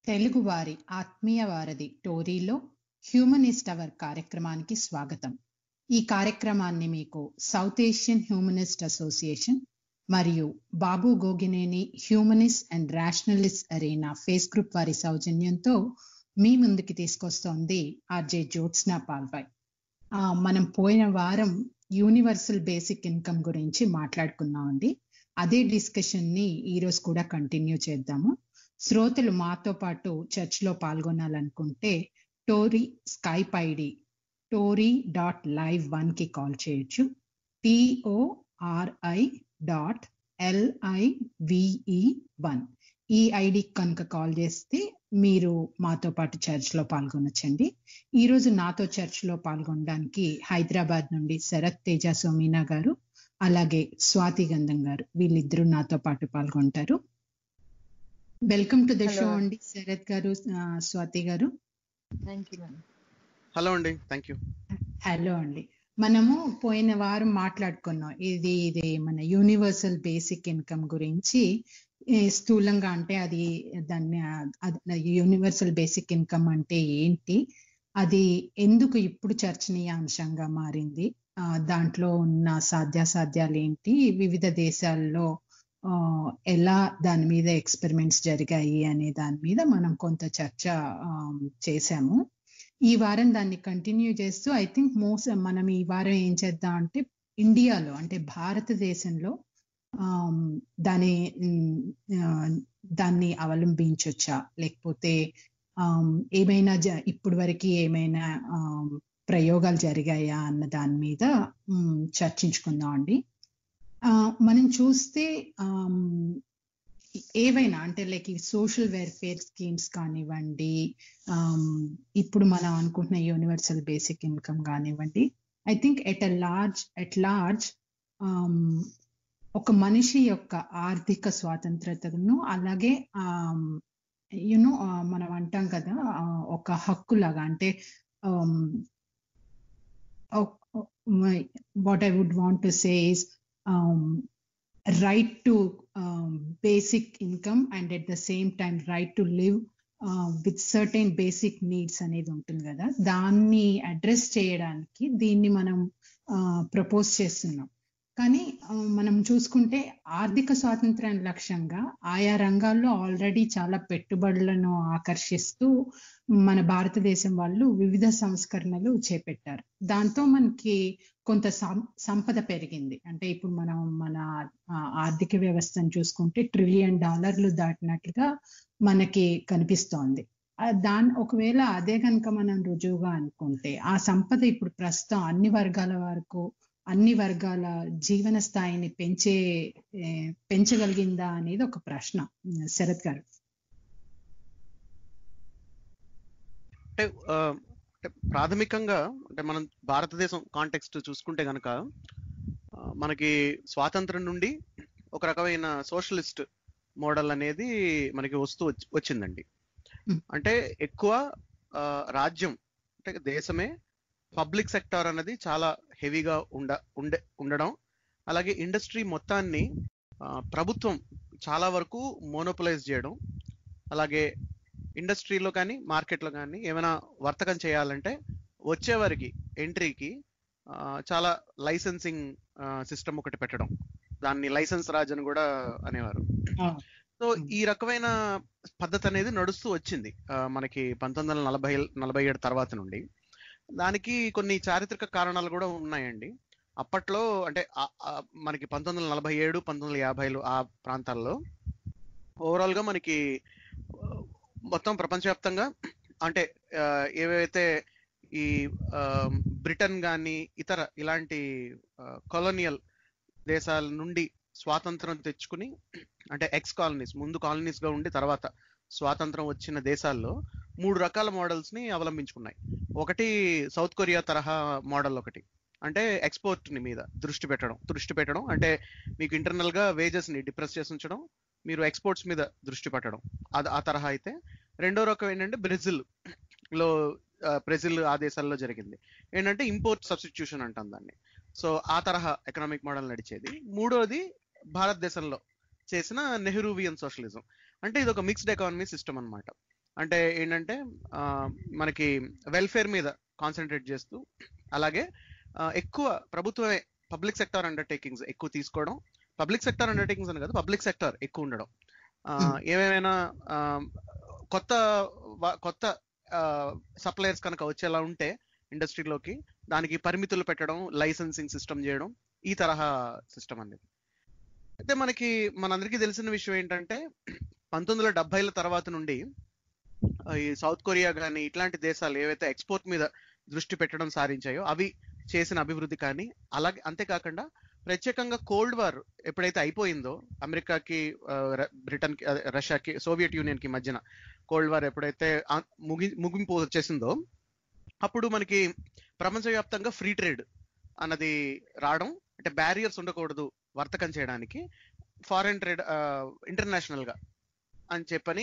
తెలుగువారి ఆత్మీయ వారధి టోరీలో హ్యూమనిస్ట్ అవర్ కార్యక్రమానికి స్వాగతం ఈ కార్యక్రమాన్ని మీకు సౌత్ ఏషియన్ హ్యూమనిస్ట్ అసోసియేషన్ మరియు Babu Gogineni humanist and rationalist arena face group వారి సౌజన్యంతో మీ ముందుకి తీసుకొస్తోంది ఆర్జే జ్యోత్స్నా పాల్వాయ్ ఆ, మనం పోయిన వారం యూనివర్సల్ బేసిక్ ఇన్కమ్ గురించి మాట్లాడుకున్నామండి అదే డిస్కషన్ ని ఈ రోజు కూడా కంటిన్యూ చేద్దాము శ్రోతలు మాతో పాటు చర్చ్ లో పాల్గొనాలనుకుంటే Tori skype ID Tori dot live one కి కాల్ చేయొచ్చు టిఓఆర్ఐ డాట్ ఎల్ఐవిఈ వన్ ఈ ఐడి కనుక కాల్ చేస్తే మీరు మాతో పాటు చర్చ్ లో పాల్గొనొచ్చండి ఈ రోజు నాతో చర్చ్ లో పాల్గొనడానికి హైదరాబాద్ నుండి శరత్ తేజ సోమీనా గారు అలాగే స్వాతి గంధం గారు వీళ్ళిద్దరూ నాతో పాటు పాల్గొంటారు welcome to the Hello. Show అండి శరత్ గారు ఆ, Swathi garu thank you ma'am hello అండి థ్యాంక్ యూ హలో అండి మనము పోయిన వారం మాట్లాడుకున్నాం ఇది ఇది మన యూనివర్సల్ బేసిక్ ఇన్కమ్ గురించి ఏ, స్థూలంగా అంటే అది దాన్ని యూనివర్సల్ బేసిక్ ఇన్కమ్ అంటే ఏంటి అది ఎందుకు ఇప్పుడు చర్చనీయాంశంగా మారింది ఆ, దాంట్లో ఉన్న సాధ్యాసాధ్యాలు ఏంటి వివిధ దేశాల్లో ఆ, ఎలా దాని మీద ఎక్స్పెరిమెంట్స్ జరిగాయి అనే దాని మీద మనం కొంత చర్చ ఆ, చేశాము ఈ వారం దాన్ని కంటిన్యూ చేస్తూ ఐ థింక్ మోస్ట్ మనం ఈ వారం ఏం చేద్దాం అంటే ఇండియాలో అంటే భారతదేశంలో ఆమ్, దాని ఉమ్, ఆ, దాన్ని అవలంబించొచ్చా లేకపోతే ఆమ్, ఏమైనా జ- ఇప్పుడు వరకు ఏమైనా ఆమ్, ప్రయోగాలు జరిగాయా అన్న దాని మీద ఉమ్, చర్చించుకుందాం అండి ఆ, మనం చూస్తే ఆమ్, ఏవైనా అంటే లైక్ ఈ సోషల్ వెల్ఫేర్ స్కీమ్స్ కానివ్వండి ఆమ్, ఇప్పుడు మనం అనుకుంటున్న యూనివర్సల్ బేసిక్ ఇన్కమ్ కానివ్వండి I think at a large at large ఒక మనిషి యొక్క ఆర్థిక స్వాతంత్రతను అలాగే యునో మనం అంటాం కదా ఆ, ఒక హక్కు లాగా అంటే what I would want to say is right to um, basic income and at the same time right to live uh, with certain basic needs అనేది ఉంటుంది కదా దాన్ని అడ్రస్ చేయడానికి దీన్ని మనం ప్రపోజ్ చేస్తున్నాం కానీ ఆ, మనం చూసుకుంటే ఆర్థిక స్వాతంత్ర్యం లక్ష్యంగా ఆయా రంగాల్లో ఆల్రెడీ చాలా పెట్టుబడులను ఆకర్షిస్తూ మన భారతదేశం వాళ్ళు వివిధ సంస్కరణలు చేపట్టారు దాంతో మనకి కొంత సం- సంపద పెరిగింది అంటే ఇప్పుడు మనం మన ఆ, ఆర్థిక వ్యవస్థను చూసుకుంటే ట్రిలియన్ డాలర్లు దాటినట్లుగా మనకి కనిపిస్తోంది ఆ, దాని ఒకవేళ అదే కనుక మనం రుజువుగా అనుకుంటే ఆ సంపద ఇప్పుడు ప్రస్తుతం అన్ని వర్గాల వరకు అన్ని వర్గాల జీవన స్థాయిని పెంచే ఏ, పెంచగలిగిందా అనేది ఒక ప్రశ్న శరత్ గారు అంటే ఆ, అంటే ప్రాథమికంగా అంటే మనం భారతదేశం కాంటెక్స్ట్ చూసుకుంటే గనక ఆ, మనకి స్వాతంత్రం నుండి ఒక రకమైన సోషలిస్ట్ మోడల్ అనేది మనకి వస్తూ వచ్చి- వచ్చిందండి Hmm. అంటే ఎక్కువ ఆ, రాజ్యం అంటే దేశమే పబ్లిక్ సెక్టార్ అనేది చాలా హెవీగా ఉండ ఉండే ఉండడం అలాగే ఇండస్ట్రీ మొత్తాన్ని ఆ, ప్రభుత్వం చాలా వరకు మోనోపలైజ్ చేయడం అలాగే ఇండస్ట్రీలో కానీ మార్కెట్లో కానీ ఏమైనా వర్తకం చేయాలంటే వచ్చేవారికి ఎంట్రీకి ఆ, చాలా లైసెన్సింగ్ సిస్టమ్ ఒకటి పెట్టడం దాన్ని లైసెన్స్ రాజ్ అని కూడా అనేవారు సో Hmm. ఈ రకమైన పద్ధతి అనేది నడుస్తూ వచ్చింది ఆ, మనకి పంతొమ్మిది వందల నలభై నలభై ఏడు తర్వాత నుండి దానికి కొన్ని చారిత్రక కారణాలు కూడా ఉన్నాయండి అప్పట్లో అంటే ఆ- ఆ మనకి పంతొమ్మిది వందల నలభై ఏడు పంతొమ్మిది వందల యాభైలు ఆ ప్రాంతాల్లో ఓవరాల్ గా మనకి ఆ, మొత్తం ప్రపంచవ్యాప్తంగా అంటే ఆ, ఏవైతే ఈ ఆ, బ్రిటన్ కానీ ఇతర ఇలాంటి కొలోనియల్ దేశాల నుండి స్వాతంత్రం తెచ్చుకుని అంటే ఎక్స్ కాలనీస్ ముందు కాలనీస్ గా ఉండి తర్వాత స్వాతంత్రం వచ్చిన దేశాల్లో మూడు రకాల మోడల్స్ ని అవలంబించుకున్నాయి ఒకటి సౌత్ కొరియా తరహా మోడల్ ఒకటి అంటే ఎక్స్పోర్ట్ ని మీద దృష్టి పెట్టడం దృష్టి పెట్టడం అంటే మీకు ఇంటర్నల్ గా వేజెస్ ని డిప్రెస్ చేసి ఉంచడం మీరు ఎక్స్పోర్ట్స్ మీద దృష్టి పెట్టడం అది ఆ తరహా అయితే రెండో రకం ఏంటంటే బ్రెజిల్ లో ఆ, బ్రెజిల్ ఆ దేశాల్లో జరిగింది ఏంటంటే ఇంపోర్ట్ సబ్స్టిట్యూషన్ అంటాం దాన్ని సో ఆ తరహా ఎకనామిక్ మోడల్ నడిచేది మూడోది భారతదేశంలో చేసిన నెహ్రూవియన్ సోషలిజం అంటే ఇది ఒక మిక్స్డ్ ఎకానమీ సిస్టమ్ అన్నమాట అంటే ఏంటంటే ఆ, మనకి వెల్ఫేర్ మీద కాన్సన్ట్రేట్ చేస్తూ అలాగే ఆ, ఎక్కువ ప్రభుత్వమే పబ్లిక్ సెక్టర్ అండర్టేకింగ్స్ ఎక్కువ తీసుకోవడం పబ్లిక్ సెక్టర్ అండర్టేకింగ్స్ అని కాదు పబ్లిక్ సెక్టర్ ఎక్కువ ఉండడం ఆ, Hmm. ఏమేమైనా ఆ, కొత్త వా- కొత్త సప్లయర్స్ కనుక వచ్చేలా ఉంటే ఇండస్ట్రీలోకి దానికి పరిమితులు పెట్టడం లైసెన్సింగ్ సిస్టమ్ చేయడం ఈ తరహా సిస్టమ్ అనేది అయితే మనకి మనందరికీ తెలిసిన విషయం ఏంటంటే పంతొమ్మిది వందల డెబ్బైల తర్వాత నుండి ఆ, ఈ సౌత్ కొరియా కానీ ఇట్లాంటి దేశాలు ఏవైతే ఎక్స్పోర్ట్ మీద దృష్టి పెట్టడం సారించాయో అవి చేసిన అభివృద్ధి కానీ అలాగే అంతేకాకుండా ప్రత్యేకంగా కోల్డ్ వార్ ఎప్పుడైతే అయిపోయిందో అమెరికాకి ఆ, ర- బ్రిటన్ కి అదే, రష్యాకి సోవియట్ యూనియన్ కి మధ్యన కోల్డ్ వార్ ఎప్పుడైతే ఆ- ముగి ముగింపు వచ్చేసిందో అప్పుడు మనకి ప్రపంచవ్యాప్తంగా ఫ్రీ ట్రేడ్ అన్నది రావడం అంటే బ్యారియర్స్ ఉండకూడదు వర్తకం చేయడానికి ఫారెన్ ట్రేడ్ ఇంటర్నేషనల్ గా అని చెప్పని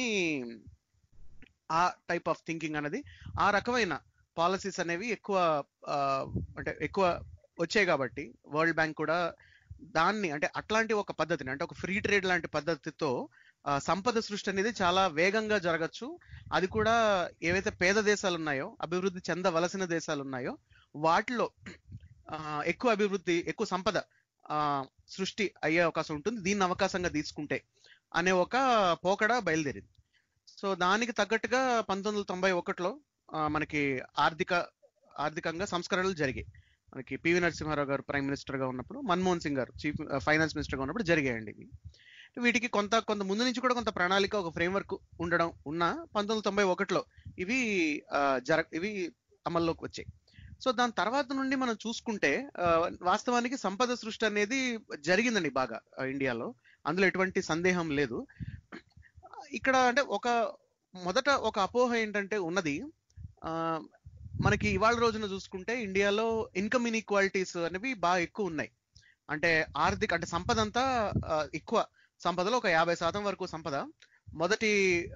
ఆ టైప్ ఆఫ్ థింకింగ్ అనేది ఆ రకమైన పాలసీస్ అనేవి ఎక్కువ ఆ, అంటే ఎక్కువ వచ్చాయి కాబట్టి వరల్డ్ బ్యాంక్ కూడా దాన్ని అంటే అట్లాంటి ఒక పద్ధతిని అంటే ఒక ఫ్రీ ట్రేడ్ లాంటి పద్ధతితో ఆ, సంపద సృష్టి అనేది చాలా వేగంగా జరగచ్చు అది కూడా ఏవైతే పేద దేశాలు ఉన్నాయో అభివృద్ధి చెందవలసిన దేశాలు ఉన్నాయో వాటిలో ఆ, ఎక్కువ అభివృద్ధి ఎక్కువ సంపద ఆ, సృష్టి అయ్యే అవకాశం ఉంటుంది దీన్ని అవకాశంగా తీసుకుంటే అనే ఒక పోకడ బయలుదేరింది సో దానికి తగ్గట్టుగా పంతొమ్మిది వందల తొంభై ఒకటిలో ఆ, మనకి ఆర్థిక ఆర్థికంగా సంస్కరణలు జరిగాయి మనకి పివి నరసింహారావు గారు ప్రైమ్ మినిస్టర్ గా ఉన్నప్పుడు మన్మోహన్ సింగ్ గారు చీఫ్ ఫైనాన్స్ మినిస్టర్ గా ఉన్నప్పుడు జరిగాయండి ఇవి వీటికి కొంత కొంత ముందు నుంచి కూడా కొంత ప్రణాళిక ఒక ఫ్రేమ్వర్క్ ఉండడం ఉన్న పంతొమ్మిది వందల తొంభై ఒకటిలో ఇవి ఆ, జర ఇవి అమల్లోకి వచ్చాయి సో దాని తర్వాత నుండి మనం చూసుకుంటే ఆ, వాస్తవానికి సంపద సృష్టి అనేది జరిగిందండి బాగా ఆ, ఇండియాలో అందులో ఎటువంటి సందేహం లేదు ఇక్కడ అంటే ఒక మొదట ఒక అపోహ ఏంటంటే ఉన్నది ఆ, మనకి ఇవాళ రోజున చూసుకుంటే ఇండియాలో ఇన్కమ్ ఇన్ఈక్వాలిటీస్ అనేవి బాగా ఎక్కువ ఉన్నాయి అంటే ఆర్థిక అంటే సంపద అంతా ఆ, ఎక్కువ సంపదలో ఒక యాభై శాతం వరకు సంపద మొదటి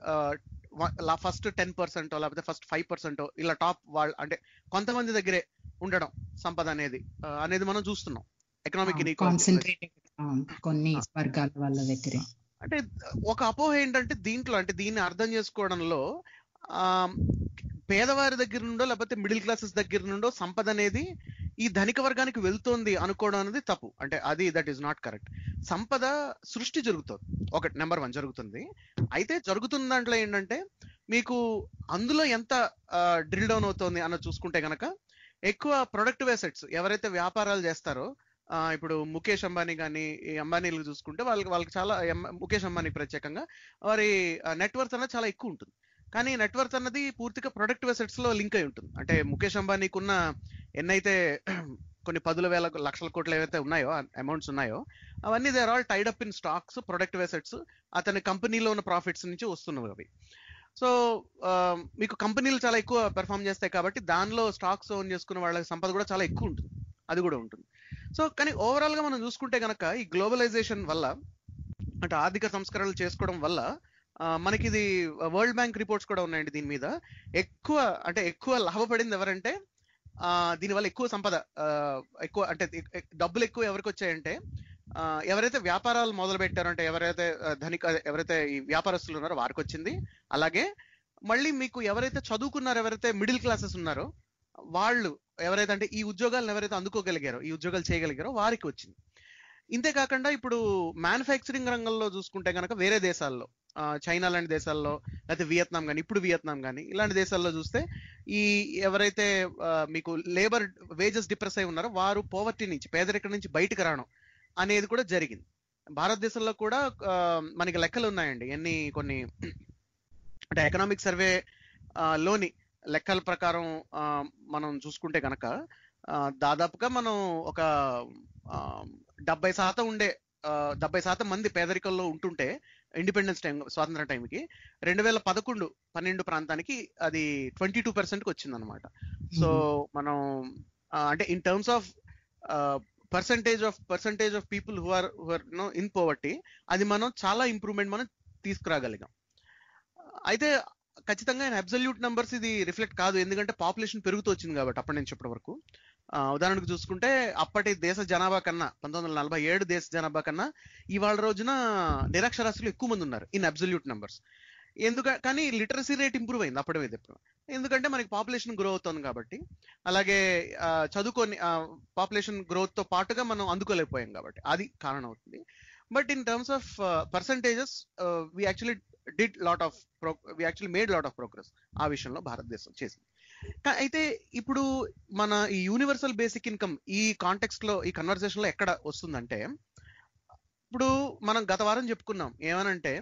ఫస్ట్ టెన్ పర్సెంట్ లేకపోతే ఫస్ట్ ఫైవ్ పర్సెంట్ ఇలా టాప్ వాళ్ళ అంటే కొంతమంది దగ్గరే ఉండడం సంపద అనేది ఆ, అనేది మనం చూస్తున్నాం ఎకనామిక్ ఇన్ఈక్వాలిటీ కాన్సన్ట్రేటెడ్ కొన్ని వర్గాల వాళ్ళ దగ్గరే అంటే ఒక అపోహ ఏంటంటే దీంట్లో అంటే దీన్ని అర్థం చేసుకోవడంలో ఆ పేదవారి దగ్గర నుండో లేకపోతే మిడిల్ క్లాసెస్ దగ్గర నుండో సంపద అనేది ఈ ధనిక వర్గానికి వెళ్తోంది అనుకోవడం అనేది తప్పు అంటే అది దట్ ఈస్ నాట్ కరెక్ట్ సంపద సృష్టి జరుగుతుంది ఒకటి నెంబర్ వన్ జరుగుతుంది అయితే జరుగుతున్న దాంట్లో ఏంటంటే మీకు అందులో ఎంత డ్రిల్ డౌన్ అవుతోంది అన్నది చూసుకుంటే గనక ఎక్కువ ప్రొడక్టివ్ అసెట్స్ ఎవరైతే వ్యాపారాలు చేస్తారో ఆ, ఇప్పుడు ముఖేష్ అంబానీ కానీ ఈ అంబానీలు చూసుకుంటే వాళ్ళకి వాళ్ళకి చాలా ఎం- ముఖేష్ అంబానీ ప్రత్యేకంగా వారి నెట్వర్త్ అనేది చాలా ఎక్కువ ఉంటుంది కానీ నెట్వర్త్ అన్నది పూర్తిగా ప్రొడక్టివ్ అసెట్స్ లో లింక్ అయి ఉంటుంది అంటే ముఖేష్ అంబానీకి ఉన్న ఎన్నైతే కొన్ని పదుల వేల లక్షల కోట్లు ఏవైతే ఉన్నాయో అమౌంట్స్ ఉన్నాయో అవన్నీ they are all tied up in stocks productive assets అతని కంపెనీలో ఉన్న ప్రాఫిట్స్ నుంచి వస్తున్నవి అవి సో మీకు కంపెనీలు చాలా ఎక్కువ పెర్ఫామ్ చేస్తాయి కాబట్టి దానిలో స్టాక్స్ ఓన్ చేసుకున్న వాళ్ళ సంపద కూడా చాలా ఎక్కువ ఉంటుంది అది కూడా ఉంటుంది సో కానీ ఓవరాల్ గా మనం చూసుకుంటే గనక ఈ గ్లోబలైజేషన్ వల్ల అంటే ఆర్థిక సంస్కరణలు చేసుకోవడం వల్ల ఆ, మనకి ఇది వరల్డ్ బ్యాంక్ రిపోర్ట్స్ కూడా ఉన్నాయండి దీని మీద ఎక్కువ అంటే ఎక్కువ లాభపడింది ఎవరంటే ఆ, దీనివల్ల ఎక్కువ సంపద ఆ, ఎక్కువ అంటే ఎక్- ఎక్- డబ్బులు ఎక్కువ ఎవరికి వచ్చాయంటే ఆ, ఎవరైతే వ్యాపారాలు మొదలు పెట్టారో అంటే ఎవరైతే ఆ, ధనిక ఎవరైతే ఈ వ్యాపారస్తులు ఉన్నారో వారికి వచ్చింది అలాగే మళ్ళీ మీకు ఎవరైతే చదువుకున్నారో ఎవరైతే మిడిల్ క్లాసెస్ ఉన్నారో వాళ్ళు ఎవరైతే అంటే ఈ ఉద్యోగాలను ఎవరైతే అందుకోగలిగారో ఈ ఉద్యోగాలు చేయగలిగారో వారికి వచ్చింది ఇంతే కాకుండా ఇప్పుడు మ్యానుఫ్యాక్చరింగ్ రంగంలో చూసుకుంటే కనుక వేరే దేశాల్లో ఆ, చైనా లాంటి దేశాల్లో లేకపోతే వియత్నాం కానీ ఇప్పుడు వియత్నాం కానీ ఇలాంటి దేశాల్లో చూస్తే ఈ ఎవరైతే ఆ, మీకు లేబర్ వేజెస్ డిప్రెస్ అయి ఉన్నారో వారు పోవర్టీ నుంచి పేదరికం నుంచి బయటకు రావడం అనేది కూడా జరిగింది భారతదేశంలో కూడా ఆ, మనకి లెక్కలు ఉన్నాయండి ఎన్ని కొన్ని అంటే ఎకనామిక్ సర్వే లోని లెక్కల ప్రకారం ఆ, మనం చూసుకుంటే కనుక ఆ, దాదాపుగా మనం ఒక ఆ, డెబ్బై శాతం ఉండే ఆ, డెబ్బై శాతం మంది పేదరికంలో ఉంటుంటే ఇండిపెండెన్స్ టైం స్వాతంత్ర టైంకి రెండు వేల పదకొండు పన్నెండు ప్రాంతానికి అది ట్వంటీ టూ పర్సెంట్కి వచ్చింది అనమాట సో మనం ఆ, అంటే in terms of percentage of percentage of people who are who are no in poverty అది మనం చాలా ఇంప్రూవ్మెంట్ మనం తీసుకురాగలిగాం అయితే ఖచ్చితంగా అబ్సల్యూట్ నంబర్స్ ఇది రిఫ్లెక్ట్ కాదు ఎందుకంటే పాపులేషన్ పెరుగుతూ వచ్చింది కాబట్టి అప్పటి నుంచి ఇప్పటి వరకు ఆ, ఉదాహరణకు చూసుకుంటే అప్పటి దేశ జనాభా కన్నా పంతొమ్మిది వందల నలభై ఏడు దేశ జనాభా కన్నా ఇవాళ రోజున నిరక్షరాస్యులు ఎక్కువ మంది ఉన్నారు ఇన్ అబ్సల్యూట్ నంబర్స్ ఎందుక కానీ లిటరసీ రేట్ ఇంప్రూవ్ అయింది అప్పటి మీద ఇప్పుడు ఎందుకంటే మనకి పాపులేషన్ గ్రో అవుతుంది కాబట్టి అలాగే ఆ, చదువుకొని పాపులేషన్ గ్రోత్ తో పాటుగా మనం అందుకోలేకపోయాం కాబట్టి అది కారణం అవుతుంది but in terms of percentages we actually did lot of we actually made lot of progress ఆ విషయంలో భారతదేశం చేసింది కా- అయితే ఇప్పుడు మన ఈ యూనివర్సల్ బేసిక్ ఇన్కమ్ ఈ కాంటెక్స్ట్ లో ఈ కన్వర్సేషన్ లో ఎక్కడ వస్తుందంటే ఇప్పుడు మనం గత వారం చెప్పుకున్నాం ఏమనంటే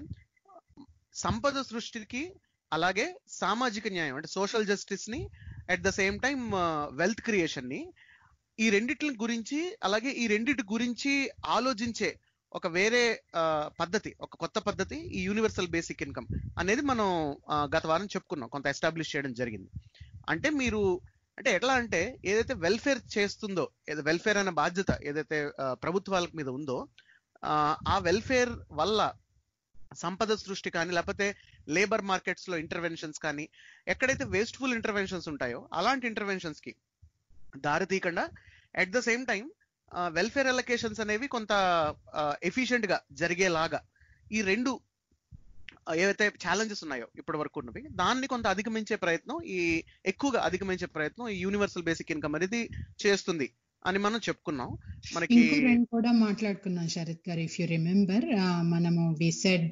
సంపద సృష్టికి అలాగే సామాజిక న్యాయం అంటే సోషల్ జస్టిస్ ని at the same time wealth creation ని ఈ రెండిటి గురించి అలాగే ఈ రెండిటి గురించి ఆలోచించే ఒక వేరే ఆ, పద్ధతి ఒక కొత్త పద్ధతి ఈ యూనివర్సల్ బేసిక్ ఇన్కమ్ అనేది మనం ఆ, గత వారం చెప్పుకున్నాం కొంత ఎస్టాబ్లిష్ చేయడం జరిగింది అంటే మీరు అంటే ఎట్లా అంటే ఏదైతే వెల్ఫేర్ చేస్తుందో ఏదో వెల్ఫేర్ అనే బాధ్యత ఏదైతే ఆ, ప్రభుత్వాల మీద ఉందో ఆ, ఆ వెల్ఫేర్ వల్ల సంపద సృష్టి కానీ లేకపోతే లేబర్ మార్కెట్స్ లో ఇంటర్వెన్షన్స్ కానీ ఎక్కడైతే వేస్ట్ఫుల్ ఇంటర్వెన్షన్స్ ఉంటాయో అలాంటి ఇంటర్వెన్షన్స్ కి దారి తీయకుండా at the same time welfare allocations అనేవి కొంత ఎఫిషియెంట్ గా జరిగేలాగా ఈ రెండు ఆ, ఏవైతే ఛాలెంజెస్ ఉన్నాయో ఇప్పటి వరకు ఉన్నవి దాన్ని కొంత అధిగమించే ప్రయత్నం ఈ ఎక్కువగా అధిగమించే ప్రయత్నం ఈ యూనివర్సల్ బేసిక్ ఇన్కమ్ అనేది చేస్తుంది అని మనం చెప్పుకున్నాం మనకి ఇంకో రెండు కూడా మాట్లాడుకున్నాం శరత్ గారు ఇఫ్ యు రిమెంబర్ మనము వి సెడ్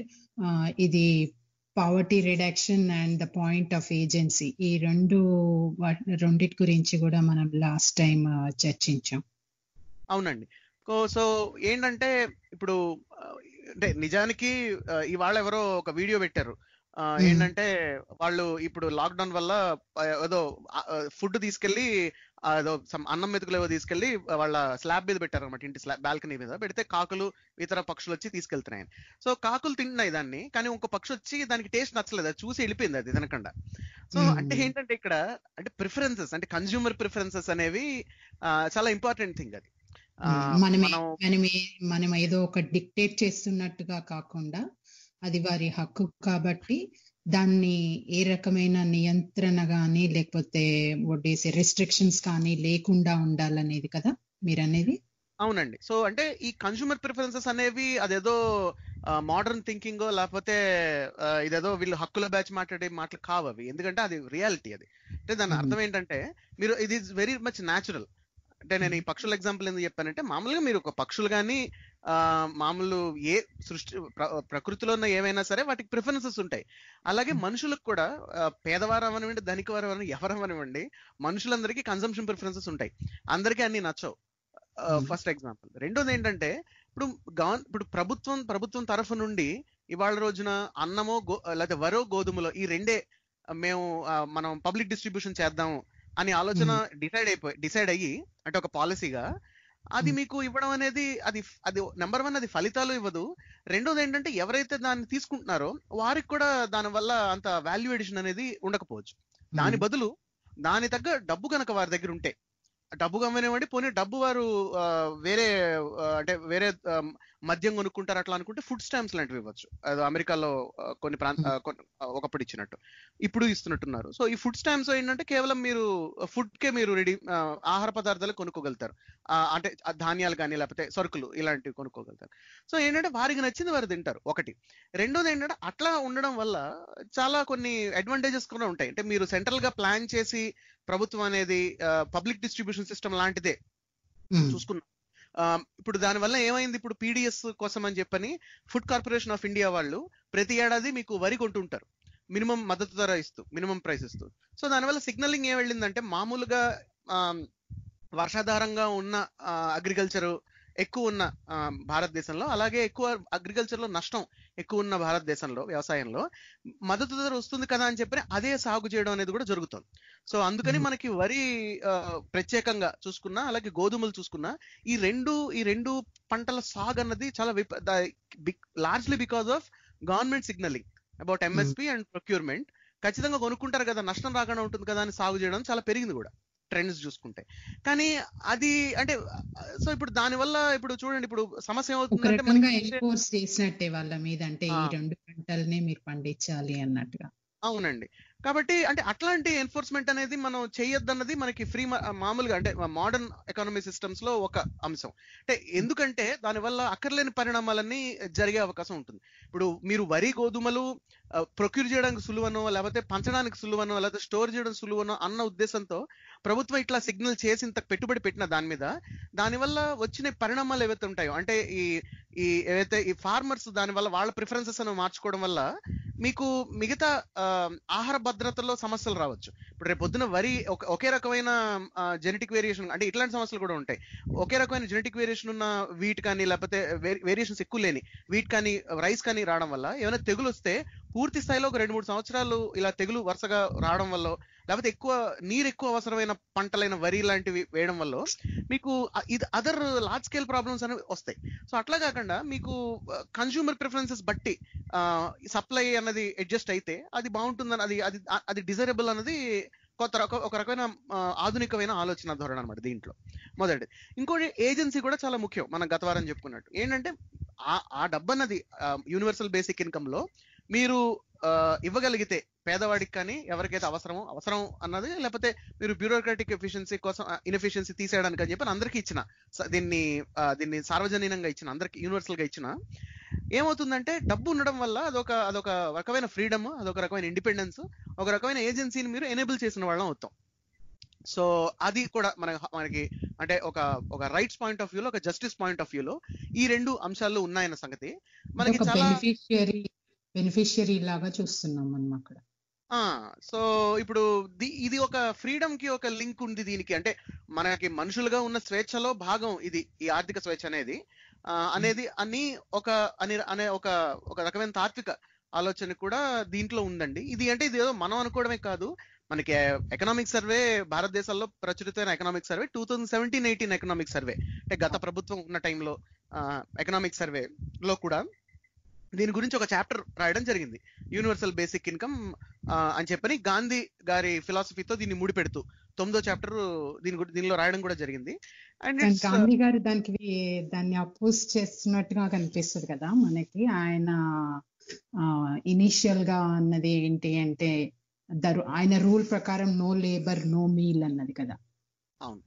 ఇది poverty reduction and the point of agency ఈ రెండు వా- రెండిటి గురించి కూడా మనం లాస్ట్ టైం చర్చించాం అవునండి కో- సో ఏంటంటే ఇప్పుడు ఆ, అంటే నిజానికి ఆ, ఇవాళ ఎవరో ఒక వీడియో పెట్టారు ఆ, మ్మ్. ఏంటంటే వాళ్ళు ఇప్పుడు లాక్డౌన్ వల్ల ఆ, ఏదో ఫుడ్ తీసుకెళ్లి ఆ, ఏదో some అన్నం మెతుకులు ఏవో తీసుకెళ్లి వాళ్ళ స్లాబ్ మీద పెట్టారు అనమాట ఇంటి స్లాబ్ బాల్కనీ మీద పెడితే కాకులు ఇతర పక్షులు వచ్చి తీసుకెళ్తున్నాయి సో కాకులు తింటున్నాయి దాన్ని కానీ ఇంకో పక్షి వచ్చి దానికి టేస్ట్ నచ్చలేదు అది చూసి వెళ్ళిపోయింది అది తినకుండా సో మ్మ్. అంటే ఏంటంటే ఇక్కడ అంటే ప్రిఫరెన్సెస్ అంటే కన్జ్యూమర్ ప్రిఫరెన్సెస్ అనేవి ఆ, చాలా ఇంపార్టెంట్ థింగ్ అది ఆ, మనమే మనం మనమే మనం ఏదో ఒక డిక్టేట్ చేస్తున్నట్టుగా కాకుండా అది వారి హక్కు కాబట్టి దాన్ని ఏ రకమైన నియంత్రణ కానీ లేకపోతే వడ్డేసే రెస్ట్రిక్షన్స్ కానీ లేకుండా ఉండాలనేది కదా మీరు అనేది అవునండి సో అంటే ఈ కన్స్యూమర్ ప్రిఫరెన్సెస్ అనేవి అదేదో మోడర్న్ థింకింగ్ లేకపోతే ఆ, ఇదేదో వీళ్ళు హక్కుల బ్యాచ్ మాట్లాడే మాటలు కావు అవి ఎందుకంటే అది రియాలిటీ అది అంటే దాని మ్మ్. అర్థం ఏంటంటే మీరు ఇది వెరీ మచ్ న్యాచురల్ అంటే నేను ఈ పక్షుల ఎగ్జాంపుల్ ఎందుకు చెప్పానంటే మామూలుగా మీరు ఒక పక్షులు కానీ మామూలు ఏ సృష్టి ప్ర- ప్రకృతిలో ఉన్న ఏమైనా సరే వాటికి ప్రిఫరెన్సెస్ ఉంటాయి అలాగే మ్మ్. మనుషులకు కూడా ఆ, పేదవారు అవనివ్వండి ధనిక వారు అవనివ్వండి ఎవరు అవనివ్వండి మనుషులందరికీ కన్సంప్షన్ ప్రిఫరెన్సెస్ ఉంటాయి అందరికీ అన్ని నచ్చవు మ్మ్. ఫస్ట్ ఎగ్జాంపుల్ రెండోది ఏంటంటే ఇప్పుడు గవర్ ఇప్పుడు ప్రభుత్వం ప్రభుత్వం తరఫు నుండి ఇవాళ రోజున అన్నమో గో లేకపోతే వరో గోధుమలో ఈ రెండే ఆ, మేము ఆ, మనం పబ్లిక్ డిస్ట్రిబ్యూషన్ చేద్దాము అని ఆలోచన డిసైడ్ అయిపోయి డిసైడ్ అయ్యి అంటే ఒక పాలసీగా అది మ్మ్. మీకు ఇవ్వడం అనేది అది అది నెంబర్ వన్ అది ఫలితాలు ఇవ్వదు రెండోది ఏంటంటే ఎవరైతే దాన్ని తీసుకుంటున్నారో వారికి కూడా దాని వల్ల అంత వాల్యూ ఎడిషన్ అనేది ఉండకపోవచ్చు దాని బదులు దాని తగ్గ డబ్బు కనుక వారి దగ్గర ఉంటే డబ్బు గమనివ్వండి పోనీ డబ్బు వారు ఆ, వేరే ఆ, అంటే వేరే ఆ, మద్యం కొనుక్కుంటారు అట్లా అనుకుంటే ఫుడ్ స్టాంప్స్ లాంటివి ఇవ్వచ్చు అది అమెరికాలో ఆ, కొన్ని ప్రాంత ఆ, కొన్ని- ఆ, ఒకప్పుడు ఇచ్చినట్టు ఇప్పుడు ఇస్తున్నట్టున్నారు సో ఈ ఫుడ్ స్టాంప్స్ ఏంటంటే కేవలం మీరు ఫుడ్ కే మీరు రెడీ ఆహార పదార్థాలు కొనుక్కోగలుగుతారు ఆ, అంటే ఆ ధాన్యాలు కానీ లేకపోతే సరుకులు ఇలాంటివి కొనుక్కోగలుగుతారు సో ఏంటంటే వారికి నచ్చింది వారు తింటారు ఒకటి రెండోది ఏంటంటే అట్లా ఉండడం వల్ల చాలా కొన్ని అడ్వాంటేజెస్ కూడా ఉంటాయి అంటే మీరు సెంట్రల్ గా ప్లాన్ చేసి ప్రభుత్వం అనేది పబ్లిక్ డిస్ట్రిబ్యూషన్ సిస్టమ్ లాంటిదే మ్మ్. చూసుకున్నాం ఆ, ఇప్పుడు దాని వల్ల ఏమైంది ఇప్పుడు పీడిఎస్ కోసం అని చెప్పని ఫుడ్ కార్పొరేషన్ ఆఫ్ ఇండియా వాళ్ళు ప్రతి ఏడాది మీకు వరి కొంటుంటారు మినిమం మద్దతు ధర ఇస్తూ మినిమం ప్రైస్ ఇస్తూ సో దానివల్ల సిగ్నలింగ్ ఏం వెళ్ళిందంటే మామూలుగా ఆ, వర్షాధారంగా ఉన్న అగ్రికల్చర్ ఎక్కువ ఉన్న ఆ, భారతదేశంలో అలాగే ఎక్కువ అగ్రికల్చర్ లో నష్టం ఎక్కువ ఉన్న భారతదేశంలో వ్యవసాయంలో మద్దతు ధర వస్తుంది కదా అని చెప్పి అదే సాగు చేయడం అనేది కూడా జరుగుతుంది సో అందుకని మ్మ్. మనకి వరి ఆ, ప్రత్యేకంగా చూసుకున్నా అలాగే గోధుమలు చూసుకున్నా ఈ రెండు ఈ రెండు పంటల సాగు అన్నది చాలా largely because of government signaling about MSP and procurement ఖచ్చితంగా కొనుక్కుంటారు కదా నష్టం రాకుండా ఉంటుంది కదా అని సాగు చేయడం చాలా పెరిగింది కూడా ట్రెండ్స్ చూసుకుంటే కానీ అది అంటే సో ఇప్పుడు దాని వల్ల ఇప్పుడు చూడండి ఇప్పుడు సమస్య ఒక ఏమవుతుందంటే రకంగా మనకి ఎన్ఫోర్స్ చేసినట్టే వాళ్ళ మీద అంటే ఈ ఆ. రెండు పంటల్ని మీరు పండించాలి అన్నట్టుగా అవునండి కాబట్టి అంటే అట్లాంటి ఎన్ఫోర్స్మెంట్ అనేది మనం చేయొద్దన్నది మనకి ఫ్రీ మామూలుగా అంటే మోడర్న్ ఎకానమీ సిస్టమ్స్ లో ఒక అంశం అంటే ఎందుకంటే దానివల్ల అక్కర్లేని పరిణామాలన్నీ జరిగే అవకాశం ఉంటుంది ఇప్పుడు మీరు వరి గోధుమలు ప్రొక్యూర్ చేయడానికి సులువనో లేకపోతే పంచడానికి సులువనో లేకపోతే స్టోర్ చేయడం సులువనో అన్న ఉద్దేశంతో ప్రభుత్వం ఇట్లా సిగ్నల్ చేసి ఇంత పెట్టుబడి పెట్టిన దాని మీద దానివల్ల వచ్చిన పరిణామాలు ఏవైతే ఉంటాయో అంటే ఈ ఈ ఏవైతే ఈ ఫార్మర్స్ దానివల్ల వాళ్ళ ప్రిఫరెన్సెస్ అని మార్చుకోవడం వల్ల మీకు మిగతా ఆహార భద్రతలో సమస్యలు రావచ్చు ఇప్పుడు రేపు పొద్దున వరి ఒకే రకమైన జెనెటిక్ వేరియేషన్ అంటే ఇట్లాంటి సమస్యలు కూడా ఉంటాయి ఒకే రకమైన జెనెటిక్ వేరియేషన్ ఉన్న వీట్ కానీ లేకపోతే వేరియేషన్స్ ఎక్కువ లేని వీట్ కానీ రైస్ కానీ రావడం వల్ల ఏమైనా తెగులు వస్తే పూర్తి స్థాయిలో ఒక రెండు మూడు సంవత్సరాలు ఇలా తెగులు వరుసగా రావడం వల్ల లేకపోతే ఎక్కువ నీరు ఎక్కువ అవసరమైన పంటలైన వరి లాంటివి వేయడం వల్ల మీకు ఇది అదర్ లార్జ్ స్కేల్ ప్రాబ్లమ్స్ అనేవి వస్తాయి సో అట్లా కాకుండా మీకు కన్స్యూమర్ ప్రిఫరెన్సెస్ బట్టి సప్లై అన్నది అడ్జస్ట్ అయితే అది బాగుంటుందని అది అది అది డిజైరబుల్ అన్నది కొత్త రక ఒక రకమైన ఆధునికమైన ఆలోచన ధోరణి అనమాట దీంట్లో మొదటి ఇంకోటి ఏజెన్సీ కూడా చాలా ముఖ్యం మనం గత వారం చెప్పుకున్నట్టు ఏంటంటే ఆ డబ్బు అన్నది యూనివర్సల్ బేసిక్ ఇన్కమ్ లో మీరు ఇవ్వగలిగితే పేదవాడికి కానీ ఎవరికైతే అవసరమో అవసరం అన్నది లేకపోతే మీరు బ్యూరోక్రాటిక్ ఎఫిషియన్సీ కోసం ఇన్ఎఫిషియన్సీ తీసేయడానికి అని చెప్పి అందరికీ ఇచ్చిన దీన్ని దీన్ని సార్వజనీనంగా ఇచ్చిన అందరికి యూనివర్సల్ గా ఇచ్చిన ఏమవుతుందంటే డబ్బు ఉండడం వల్ల అదొక అదొక రకమైన ఫ్రీడమ్ అదొక రకమైన ఇండిపెండెన్స్ ఒక రకమైన ఏజెన్సీని మీరు ఎనేబుల్ చేసిన వాళ్ళం అవుతాం సో అది కూడా మన మనకి అంటే ఒక ఒక రైట్స్ పాయింట్ ఆఫ్ వ్యూలో ఒక జస్టిస్ పాయింట్ ఆఫ్ వ్యూలో ఈ రెండు అంశాలు ఉన్నాయన్న సంగతి మనకి చాలా బెనిఫిషియరీ బెనిఫిషియరీ లాగా చూస్తున్నాం మనం అక్కడ సో ఇప్పుడు ఇది ఒక ఫ్రీడమ్ కి ఒక లింక్ ఉంది దీనికి అంటే మనకి మనుషులుగా ఉన్న స్వేచ్ఛలో భాగం ఇది ఈ ఆర్థిక స్వేచ్ఛ అనేది అనేది అని ఒక అని అనే ఒక ఒక రకమైన తాత్విక ఆలోచన కూడా దీంట్లో ఉందండి ఇది అంటే ఇది ఏదో మనం అనుకోవడమే కాదు మనకి ఎకనామిక్ సర్వే భారతదేశంలో ప్రచురితమైన economic survey two thousand seventeen eighteen economic survey అంటే గత ప్రభుత్వం ఉన్న టైంలో ఎకనామిక్ సర్వే లో కూడా దీని గురించి ఒక చాప్టర్ రాయడం జరిగింది యూనివర్సల్ బేసిక్ ఇన్కమ్ అని చెప్పని గాంధీ గారి ఫిలాసఫీతో దీన్ని ముడిపెడుతూ తొమ్మిదో చాప్టర్ దీని దీనిలో రాయడం కూడా జరిగింది అండ్ గాంధీ గారు దానికి దాన్ని అపోజ్ చేస్తున్నట్టుగా కనిపిస్తుంది కదా మనకి ఆయన ఇనిషియల్ గా అన్నది ఏంటి అంటే దరు ఆయన రూల్ ప్రకారం నో లేబర్ నో మీల్ అన్నది కదా అవును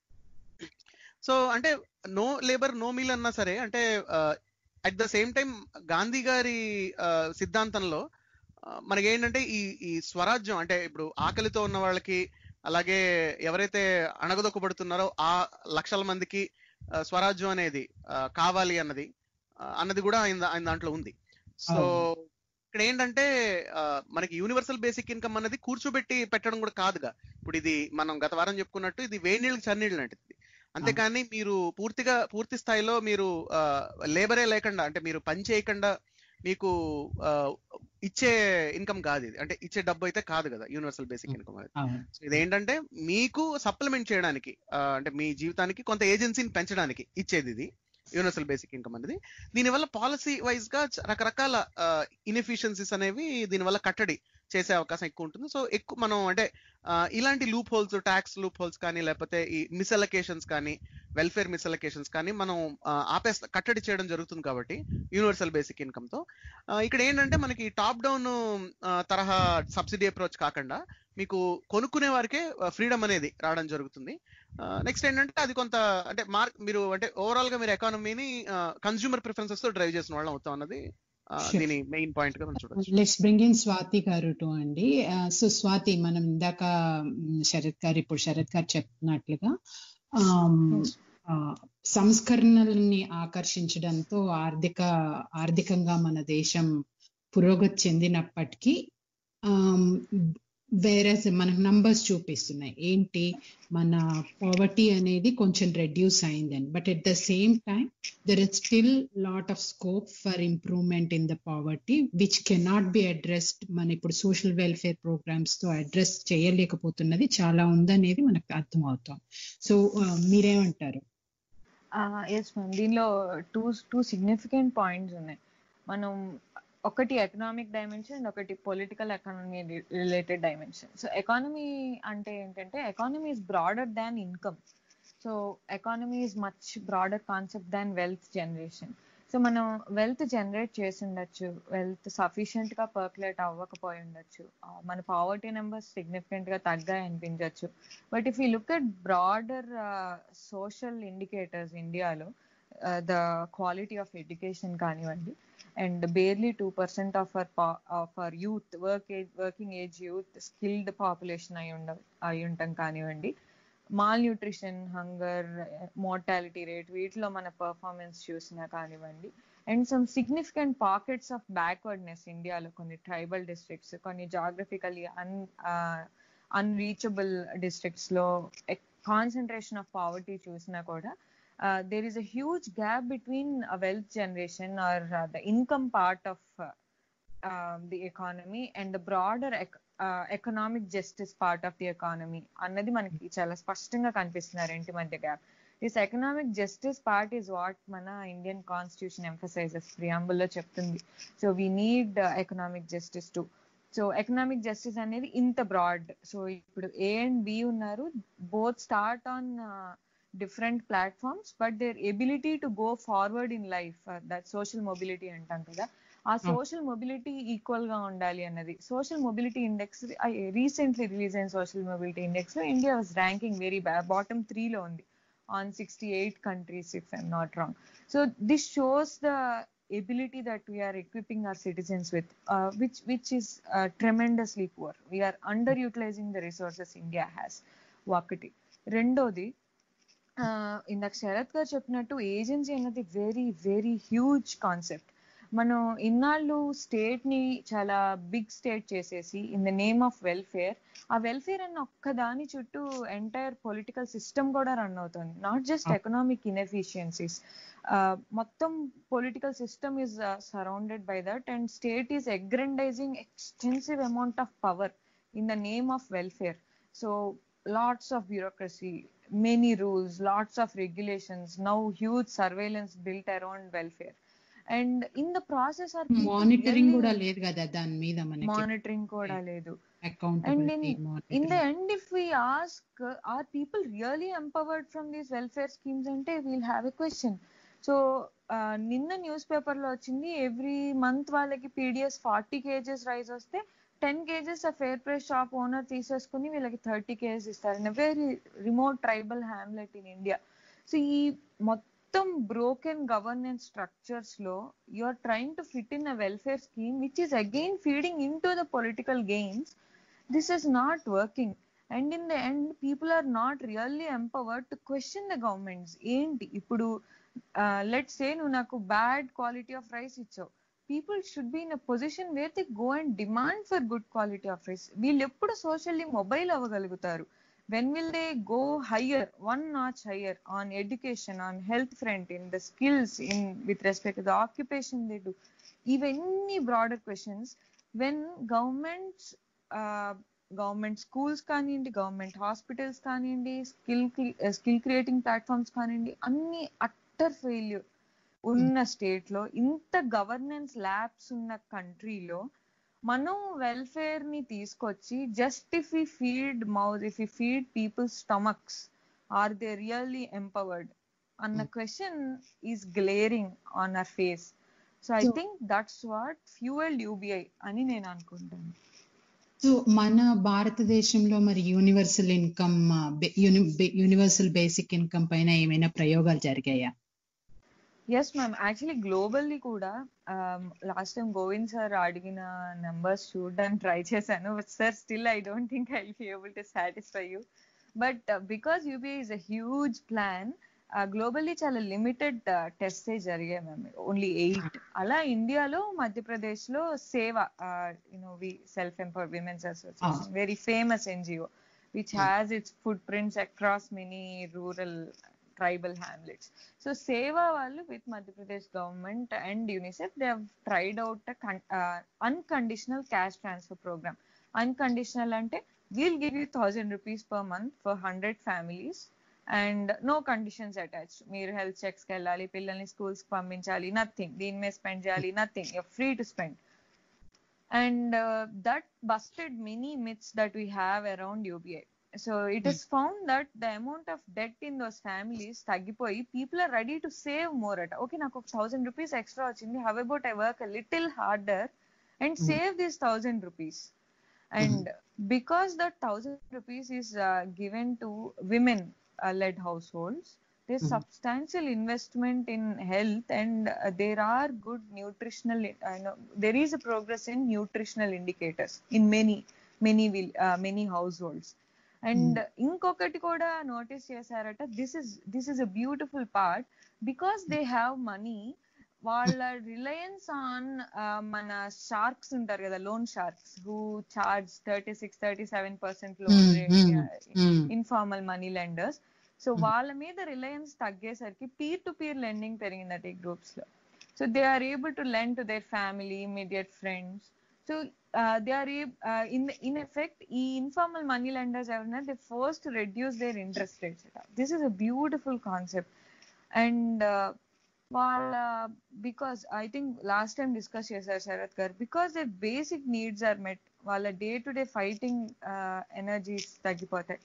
సో అంటే నో లేబర్ నో మీల్ అన్నా సరే అంటే at the same time Gandhi గారి సిద్ధాంతంలో మనకి ఏంటంటే ఈ ఈ స్వరాజ్యం అంటే ఇప్పుడు ఆకలితో ఉన్న వాళ్ళకి అలాగే ఎవరైతే అణగదొక్కబడుతున్నారో ఆ లక్షల మందికి స్వరాజ్యం అనేది కావాలి అన్నది అన్నది కూడా ఆయన ఆయన దాంట్లో ఉంది సో ఇక్కడ ఏంటంటే మనకి యూనివర్సల్ బేసిక్ ఇన్కమ్ అన్నది కూర్చోబెట్టి పెట్టడం కూడా కాదుగా ఇప్పుడు ఇది మనం గత వారం చెప్పుకున్నట్టు ఇది వేడి నీళ్ళకి చన్నీళ్ళు లాంటిది అంతేకాని మీరు పూర్తిగా పూర్తి స్థాయిలో మీరు లేబరే లేకుండా అంటే మీరు పని చేయకుండా మీకు ఇచ్చే ఇన్కమ్ కాదు ఇది అంటే ఇచ్చే డబ్బు అయితే కాదు కదా యూనివర్సల్ బేసిక్ ఇన్కమ్ అనేది సో ఇదేంటంటే మీకు సప్లిమెంట్ చేయడానికి అంటే మీ జీవితానికి కొంత ఏజెన్సీని పెంచడానికి ఇచ్చేది ఇది యూనివర్సల్ బేసిక్ ఇన్కమ్ అనేది దీనివల్ల పాలసీ వైజ్ గా రకరకాల ఇన్ఎఫిషియన్సీస్ అనేవి దీనివల్ల కట్టడి చేసే అవకాశం ఎక్కువ ఉంటుంది సో ఎక్కువ మనం అంటే ఇలాంటి loopholes tax loopholes కానీ లేకపోతే ఈ మిస్అలకేషన్స్ కానీ వెల్ఫేర్ మిస్అలకేషన్స్ కానీ మనం ఆపే కట్టడి చేయడం జరుగుతుంది కాబట్టి యూనివర్సల్ బేసిక్ ఇన్కమ్ తో ఇక్కడ ఏంటంటే మనకి టాప్ డౌన్ తరహా సబ్సిడీ అప్రోచ్ కాకుండా మీకు కొనుక్కునే వారికే ఫ్రీడమ్ అనేది రావడం జరుగుతుంది నెక్స్ట్ ఏంటంటే అది కొంత అంటే మార్క్ మీరు అంటే ఓవరాల్ గా మీరు ఎకానమీని కన్స్యూమర్ ప్రిఫరెన్సెస్ తో డ్రైవ్ చేసిన వాళ్ళం అవుతాం అన్నది దీని మెయిన్ పాయింట్ గా మనం చూడొచ్చు లెట్స్ బ్రింగ్ ఇన్ స్వాతి గారు టు అండి సో స్వాతి మనం ఇందాక శరత్ గారు ఇప్పుడు శరత్ గారు చెప్తున్నట్లుగా సంస్కరణల్ని ఆకర్షించడంతో ఆర్థిక ఆర్థికంగా మన దేశం పురోగతి చెందినప్పటికీ వేరే మనకు నంబర్స్ చూపిస్తున్నాయి ఏంటి మన పావర్టీ అనేది కొంచెం రెడ్యూస్ అయిందని but at the same time there is still lot of scope for improvement in the poverty which cannot be addressed మన ఇప్పుడు సోషల్ వెల్ఫేర్ ప్రోగ్రామ్స్ తో అడ్రస్ చేయలేకపోతున్నది చాలా ఉందనేది మనకు అర్థం అవుతాం సో మీరేమంటారు ఎస్ మ్యామ్ దీనిలో టూ టూ సిగ్నిఫికెంట్ పాయింట్స్ ఉన్నాయి మనం ఒకటి ఎకనామిక్ డైమెన్షన్ అండ్ ఒకటి political economy related dimension so economy అంటే ఏంటంటే economy is broader than income so economy is much broader concept than wealth generation so మనం wealth generate చేసి ఉండొచ్చు వెల్త్ సఫిషియెంట్ గా పర్కులేట్ అవ్వకపోయి ఉండొచ్చు ఆ, మన పావర్టీ నెంబర్స్ సిగ్నిఫికెంట్ గా తగ్గాయి అనిపించవచ్చు but if you look at broader social indicators ఇండియాలో ద క్వాలిటీ ఆఫ్ ఎడ్యుకేషన్ కానివ్వండి and barely two percent of our of our youth work age working age youth skilled population అయి ఉండ అయి ఉంటాం కానివ్వండి malnutrition hunger mortality rate వీటిలో మన performance చూసినా కానివ్వండి and some significant pockets of backwardness ఇండియాలో కొన్ని ట్రైబల్ డిస్ట్రిక్ట్స్ కొన్ని జాగ్రఫికలీ అన్ అన్రీచబుల్ డిస్ట్రిక్ట్స్ లో కాన్సన్ట్రేషన్ ఆఫ్ పావర్టీ చూసినా కూడా there is a huge gap between wealth generation or the income part of the economy and the broader economic justice part of the economy అన్నది మనకి చాలా స్పష్టంగా కనిపిస్తున్నారు ఇంటి మధ్య gap this economic justice part is what మన Indian constitution emphasizes ప్రియాంబుల్లో చెప్తుంది so we need economic justice to so economic justice అనేది ఇంత బ్రాడ్ సో ఇప్పుడు ఏ అండ్ బి ఉన్నారు both start on different platforms but their ability to go forward in life that social mobility అంటాం కదా ఆ social mobility equal గా ఉండాలి అన్నది social mobility index recently release అయిన సోషల్ మొబిలిటీ ఇండెక్స్ లో India was ranking very bottom three లో ఉంది on sixty eight countries if I'm not wrong so this shows the ability that we are equipping our citizens with, uh, which which is uh, tremendously poor. We are underutilizing the resources India has. ఒకటి రెండోది ఇందాక శరత్ గారు చెప్పినట్టు agency అన్నది very very huge concept మనం ఇన్నాళ్ళు state ని చాలా big state చేసేసి in the name of welfare ఆ వెల్ఫేర్ అన్న ఒక్క దాని చుట్టూ ఎంటైర్ పొలిటికల్ సిస్టమ్ కూడా రన్ అవుతుంది నాట్ జస్ట్ ఎకనామిక్ ఇన్ఎఫిషియన్సీస్ మొత్తం political system is surrounded by that and state is aggrandizing extensive amount of power in the name of welfare so lots of bureaucracy, many rules, lots of regulations, now huge surveillance built around welfare. And in the process are monitoring కూడా లేదు కదా దాని మీద మనకి monitoring కూడా లేదు accountability in the end if we ask uh, are people really empowered from these welfare schemes అంటే we'll have a question so నిన్న న్యూస్ పేపర్ లో వచ్చింది ఎవ్రీ మంత్ వాళ్ళకి పీడిఎస్ ఫార్టీ కేజెస్ రైస్ వస్తే టెన్ కేజెస్ ఆ fair price shop owner తీసేసుకుని వీళ్ళకి thirty kgs ఇస్తారు in very remote tribal hamlet in India so ఈ మొత్తం బ్రోకెన్ గవర్నెన్స్ స్ట్రక్చర్స్ లో you are trying to fit in a welfare scheme which is again feeding in to the political gains this is not working and in the end people are not really empowered to question the governments ఏంటి ఇప్పుడు let say నువ్వు నాకు bad quality of rice ఇచ్చావు people should be in a position where they go and demand for good quality of rice వీళ్ళు ఎప్పుడు socially mobile అవ్వగలుగుతారు when will they go higher one notch higher on education on health front in the skills in with respect the occupation they do ఇవన్నీ broader questions when governments government schools కానివ్వండి government hospitals కానివ్వండి skill skill creating platforms కానివ్వండి అన్ని utter failure ఉన్న state లో ఇంత governance labs ఉన్న కంట్రీలో మనం వెల్ఫేర్ ని తీసుకొచ్చి just if we feed mouth if we feed people stomachs are they really empowered అన్న question is glaring on our face so I think that's what fuel UBI అని నేను అనుకుంటాను సో మన భారతదేశంలో మరి universal income universal basic income పైన ఏమైనా ప్రయోగాలు జరిగాయా ఎస్ మ్యామ్ యాక్చువల్లీ గ్లోబల్లీ కూడా లాస్ట్ టైం గోవింద్ సార్ అడిగిన నెంబర్స్ చూడడానికి ట్రై చేశాను sir still I don't think I be able to satisfy you but because UBI is a huge plan globally చాలా limited test జరిగాయి మ్యామ్ ఓన్లీ ఎయిట్ అలా ఇండియాలో మధ్యప్రదేశ్ లో సేవ you know we self empowered women's association very famous NGO which has its footprints across many rural tribal hamlets so సేవా వాళ్ళు with Madhya Pradesh government and UNICEF they tried out unconditional cash transfer program unconditional అంటే we'll give you thousand rupees per month for hundred families and no conditions attach మీరు health checks కి వెళ్ళాలి పిల్లల్ని schools కి పంపించాలి nothing దీని మీద స్పెండ్ చేయాలి nothing free to spend and that busted many myths that we have around UBI so it is found that the amount of debt in those families తగ్గిపోయి people are ready to save more అట okay నాకు ఒక thousand rupees extra వచ్చింది how about I work little harder and save this thousand rupees and because that thousand rupees is given to women led households there's Mhm. substantial investment in health and uh, there are good nutritional I know there is a progress in nutritional indicators in many many will uh, many households and ఇంకొకటి కూడా notice చేశారట this is this is a beautiful part because they have money వాళ్ళ reliance on మన sharks ఉంటారు కదా loan sharks who charge thirty six thirty seven percent loan informal money lenders so వాళ్ళ మీద reliance తగ్గేసరికి పీర్ టు పీర్ లెండింగ్ పెరిగిందట ఈ groups లో so they are able to lend to their family immediate friends so they are in in effect ఈ informal money lenders ఎవరైనా they first to reduce their interest rates this is a beautiful concept and వాళ్ళ because I think last time discuss చేశారు శరత్ గారు because they basic needs are met వాళ్ళ day to day fighting energies తగ్గిపోతాయి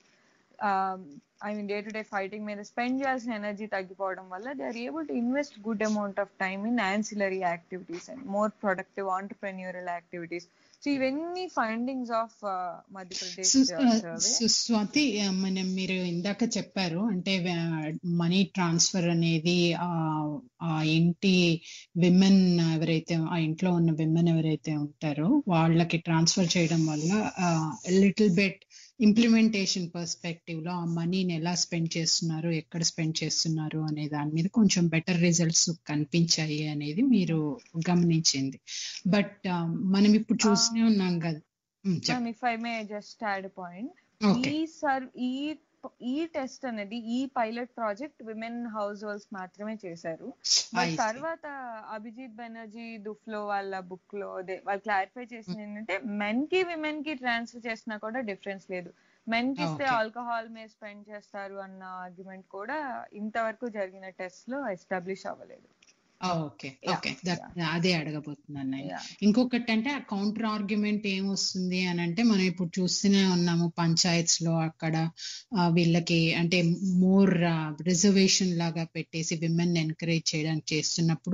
I mean day to day fighting మీద spend చేయాల్సిన energy తగ్గిపోవడం వల్ల they are able to invest good amount of time in ancillary activities and more productive entrepreneurial activities so ఇవన్నీ findings of Madhya Pradesh survey Swathi మనం మీరు ఇందాక చెప్పారు అంటే మనీ ట్రాన్స్ఫర్ అనేది ఆ ఇంటి విమెన్ ఎవరైతే ఆ ఇంట్లో ఉన్న విమెన్ ఎవరైతే ఉంటారో వాళ్ళకి ట్రాన్స్ఫర్ చేయడం వల్ల లిటిల్ బెట్ ఇంప్లిమెంటేషన్ పర్స్పెక్టివ్ లో ఆ మనీని ఎలా స్పెండ్ చేస్తున్నారు ఎక్కడ స్పెండ్ చేస్తున్నారు అనే దాని మీద కొంచెం బెటర్ రిజల్ట్స్ కనిపించాయి అనేది మీరు గమనించింది బట్ మనం ఇప్పుడు చూస్తూనే ఉన్నాం కదా if I may just add point ఈ సర్ ఈ ఈ టెస్ట్ అనేది ఈ pilot project women households మాత్రమే చేశారు బట్ తర్వాత అభిజిత్ బెనర్జీ దుఫ్లో వాళ్ళ బుక్ లో వాళ్ళు క్లారిఫై చేసింది ఏంటంటే మెన్ కి విమెన్ కి ట్రాన్స్ఫర్ చేసినా కూడా డిఫరెన్స్ లేదు మెన్ కి ఇస్తే ఆల్కహాల్ మీద స్పెండ్ చేస్తారు అన్న ఆర్గ్యుమెంట్ కూడా ఇంతవరకు జరిగిన టెస్ట్ లో ఎస్టాబ్లిష్ అవ్వలేదు ఓకే ఓకే అదే అడగబోతున్నాను ఇంకొకటి అంటే ఆ కౌంటర్ ఆర్గ్యుమెంట్ ఏమొస్తుంది అని అంటే మనం ఇప్పుడు చూస్తూనే ఉన్నాము పంచాయత్స్ లో అక్కడ వీళ్ళకి అంటే మోర్ రిజర్వేషన్ లాగా పెట్టేసి విమెన్ ఎంకరేజ్ చేయడానికి చేస్తున్నప్పుడు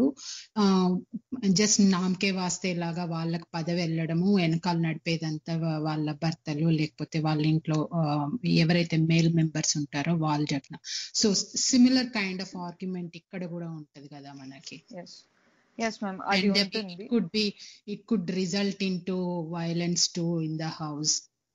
జస్ట్ నామకే వాస్తే లాగా వాళ్ళకి పదవి వెళ్ళడము వెనకాల నడిపేదంతా వాళ్ళ భర్తలు లేకపోతే వాళ్ళ ఇంట్లో ఎవరైతే మేల్ మెంబర్స్ ఉంటారో వాళ్ళు అట్లా so similar kind of argument ఇక్కడ కూడా ఉంటది కదా మనకి yes yes ma'am అది ఉంటుంది it could be it could result into violence too in the house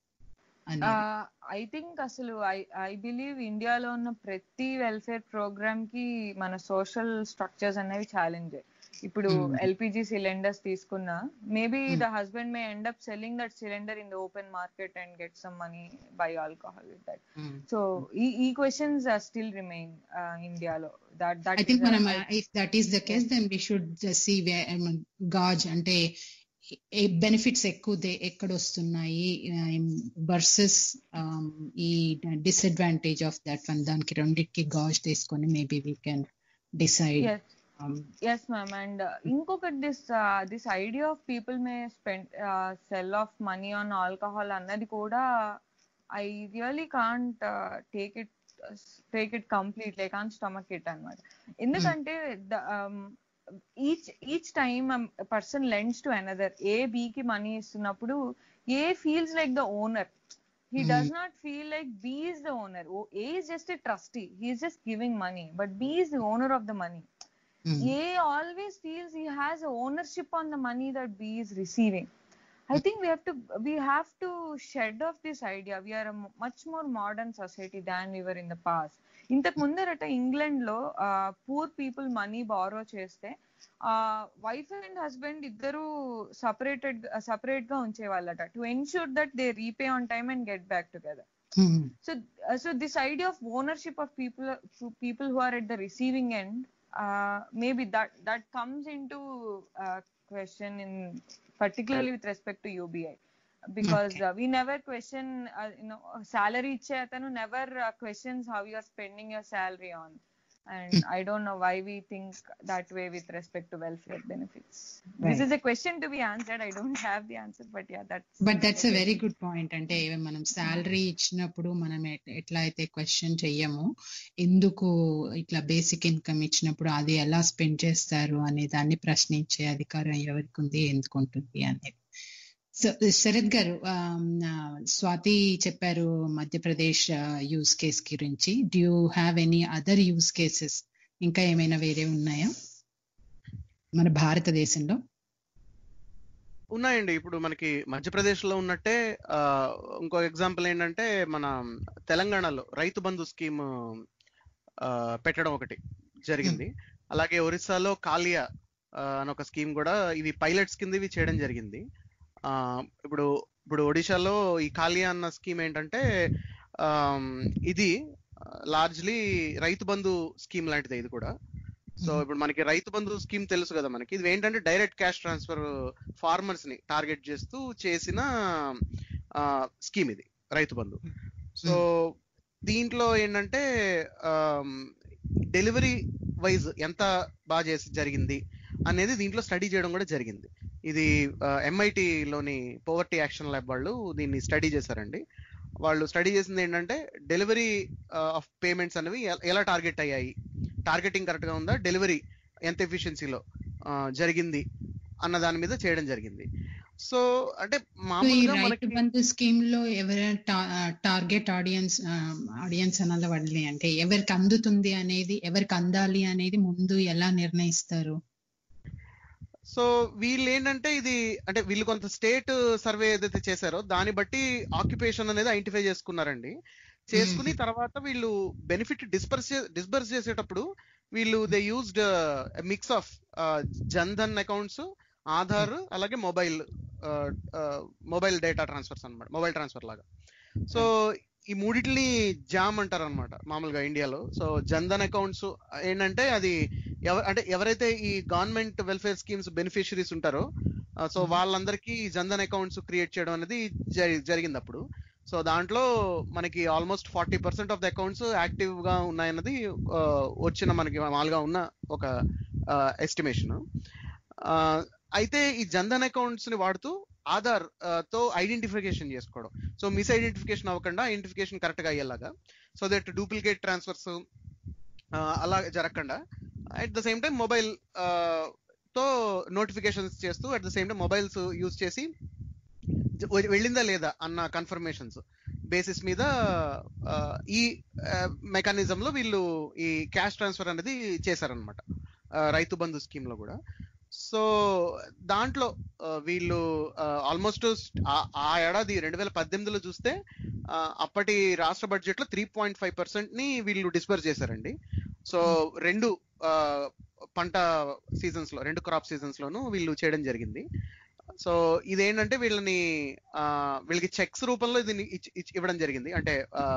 I think అసలు ఐ ఐ బిలీవ్ ఇండియాలో ఉన్న ప్రతి వెల్ఫేర్ ప్రోగ్రామ్ కి మన సోషల్ స్ట్రక్చర్స్ అనేవి ఛాలెంజ్ ఇప్పుడు ఎల్పిజి సిలిండర్స్ తీసుకున్నా maybe the husband may end up selling that cylinder in the open market and get some money buy alcohol with that so ఈ ఈ క్వశ్చన్స్ ఆర్ స్టిల్ రిమైన్ ఇండియాలో that that I think మనం if that is the case then we should see gauge అంటే benefits ఎక్కువ ఎక్కడ వస్తున్నాయి versus ఈ disadvantage of that one దానికి రెండింటికి గాజ్ తీసుకొని maybe we can decide yes ma'am and ఇంకొకటి this this idea of people may spend sell of money on alcohol అన్నది కూడా I really can't take it take it complete I can't stomach it అనమాట ఎందుకంటే each each time person lends to another A B కి money ఇస్తున్నప్పుడు A feels like the owner he does not feel like B is the owner. A is just a trustee. He is just giving money. But B is the owner of the money. Mm. A always feels he has ownership on the money that B is receiving. I think we have to we have to shed off this idea. We are a much more modern society than we were in the past. ఇంతకు ముందరట England లో poor people money borrow చేస్తే ఆ wife and husband ఇద్దరు separated separate గా ఉంచేవాళ్ళట to ensure that they repay on time and get back together so so this idea of ownership of people people who are at the receiving end maybe that that comes into question in particularly with respect to UBI. Because okay. uh, we never question, uh, you know, salary iche atanu never uh, questions how you are spending your salary on. and i don't know why we think that way with respect to welfare benefits this Right. is a question to be answered i don't have the answer but yeah that's but that's a very good point అంటే మనం salary ఇచ్చినప్పుడు మనం at- ఎట్లా అయితే question చెయ్యమో ఎందుకు ఇట్లా basic income ఇచ్చినప్పుడు అది ఎలా స్పెండ్ చేస్తారు అనే దాన్ని ప్రశ్నించే అధికారం ఎవరికి ఉంది ఎందుకు ఉంటుంది అనేది సో శరత్ గారు ఆమ్, ఆ, స్వాతి చెప్పారు మధ్యప్రదేశ్ యూస్ కేస్ గురించి do you have any other use cases ఇంకా ఏమైనా వేరే ఉన్నాయా మన భారతదేశంలో ఉన్నాయండి ఇప్పుడు మనకి మధ్యప్రదేశ్ లో ఉన్నట్టే ఆ, ఇంకో ఎగ్జాంపుల్ ఏంటంటే మన తెలంగాణలో రైతు బంధు స్కీమ్ ఆ, పెట్టడం ఒకటి జరిగింది అలాగే ఒరిస్సాలో కాలియా ఆ, అని ఒక స్కీమ్ కూడా ఇవి పైలట్స్ కింద ఇవి చేయడం జరిగింది ఆ, ఇప్పుడు ఇప్పుడు ఒడిశాలో ఈ కాలియా అన్న స్కీమ్ ఏంటంటే ఆమ్, ఇది లార్జ్లీ రైతు బంధు స్కీమ్ లాంటిది ఇది కూడా సో ఇప్పుడు మనకి రైతు బంధు స్కీమ్ తెలుసు కదా మనకి ఇది ఏంటంటే డైరెక్ట్ క్యాష్ ట్రాన్స్ఫర్ ఫార్మర్స్ ని టార్గెట్ చేస్తూ చేసిన స్కీమ్ ఇది రైతు బంధు సో దీంట్లో ఏంటంటే డెలివరీ వైజ్ ఎంత బాగా చేసి జరిగింది అనేది దీంట్లో స్టడీ చేయడం కూడా జరిగింది ఇది MIT లోని పోవర్టీ యాక్షన్ ల్యాబ్ వాళ్ళు దీన్ని స్టడీ చేశారండి వాళ్ళు స్టడీ చేసింది ఏంటంటే డెలివరీ ఆఫ్ పేమెంట్స్ అనేవి ఎ- ఎలా టార్గెట్ అయ్యాయి టార్గెటింగ్ కరెక్ట్ గా ఉందా డెలివరీ ఎంత ఎఫిషియన్సీలో జరిగింది అన్న దాని మీద చేయడం జరిగింది సో అంటే సో ఈ మామూలుగా రైతు మనకి బంధు స్కీమ్ లో ఎవరైనా టార్గెట్ ఆడియన్స్ ఆడియన్స్ అనాలి వాళ్ళని అంటే ఎవరికి అందుతుంది అనేది ఎవరికి అందాలి అనేది ముందు ఎలా నిర్ణయిస్తారు సో వీళ్ళు ఏంటంటే ఇది అంటే వీళ్ళు కొంత స్టేట్ సర్వే ఏదైతే చేశారో దాన్ని బట్టి ఆక్యుపేషన్ అనేది ఐడెంటిఫై చేసుకున్నారండి చేసుకుని తర్వాత వీళ్ళు బెనిఫిట్ డిస్పర్స్ డిస్బర్స్ చేసేటప్పుడు వీళ్ళు they used mix of Jan Dhan accounts Aadhaar అలాగే మొబైల్ మొబైల్ డేటా ట్రాన్స్ఫర్స్ అన్నమాట మొబైల్ ట్రాన్స్ఫర్ లాగా సో ఈ మూడిటిని జామ్ అంటారు అనమాట మామూలుగా ఇండియాలో సో జన్ధన్ అకౌంట్స్ ఏంటంటే అది ఎవ- అంటే ఎవరైతే ఈ గవర్నమెంట్ వెల్ఫేర్ స్కీమ్స్ బెనిఫిషరీస్ ఉంటారో సో వాళ్ళందరికీ జన్ధన్ అకౌంట్స్ క్రియేట్ చేయడం అనేది జరి- జరిగింది అప్పుడు సో దాంట్లో మనకి almost forty percent of the accounts active గా ఉన్నాయన్నది ఆ, వచ్చిన మనకి మామూలుగా ఉన్న ఒక ఎస్టిమేషన్ అయితే ఈ జన్ధన్ అకౌంట్స్ ని వాడుతూ ఆధార్ ఆ, తో ఐడెంటిఫికేషన్ చేసుకోవడం సో మిస్ ఐడెంటిఫికేషన్ అవ్వకుండా ఐడెంటిఫికేషన్ కరెక్ట్ గా అయ్యేలాగా సో దట్ డూప్లికేట్ ట్రాన్స్ఫర్స్ అలా జరగకుండా at the same time mobile తో నోటిఫికేషన్స్ చేస్తూ at the same time mobiles use చేసి జ- వె- వెళ్ళిందా లేదా అన్న కన్ఫర్మేషన్స్ బేసిస్ మీద ఆ, ఈ మెకానిజం లో వీళ్ళు ఈ క్యాష్ ట్రాన్స్ఫర్ అనేది చేశారనమాట రైతు బంధు స్కీమ్ లో కూడా సో దాంట్లో ఆ, వీళ్ళు ఆల్మోస్ట్ ఆ ఏడాది రెండు వేల పద్దెనిమిదిలో చూస్తే ఆ, అప్పటి రాష్ట్ర బడ్జెట్ లో త్రీ పాయింట్ ఫైవ్ పర్సెంట్ ని వీళ్ళు డిస్పర్స్ చేశారండి సో రెండు ఆ, పంట సీజన్స్ లో రెండు క్రాప్ సీజన్స్ లోను వీళ్ళు చేయడం జరిగింది సో ఇదేంటంటే వీళ్ళని ఆ, వీళ్ళకి చెక్స్ రూపంలో దీన్ని ఇచ్చి- ఇచ్చి- ఇవ్వడం జరిగింది అంటే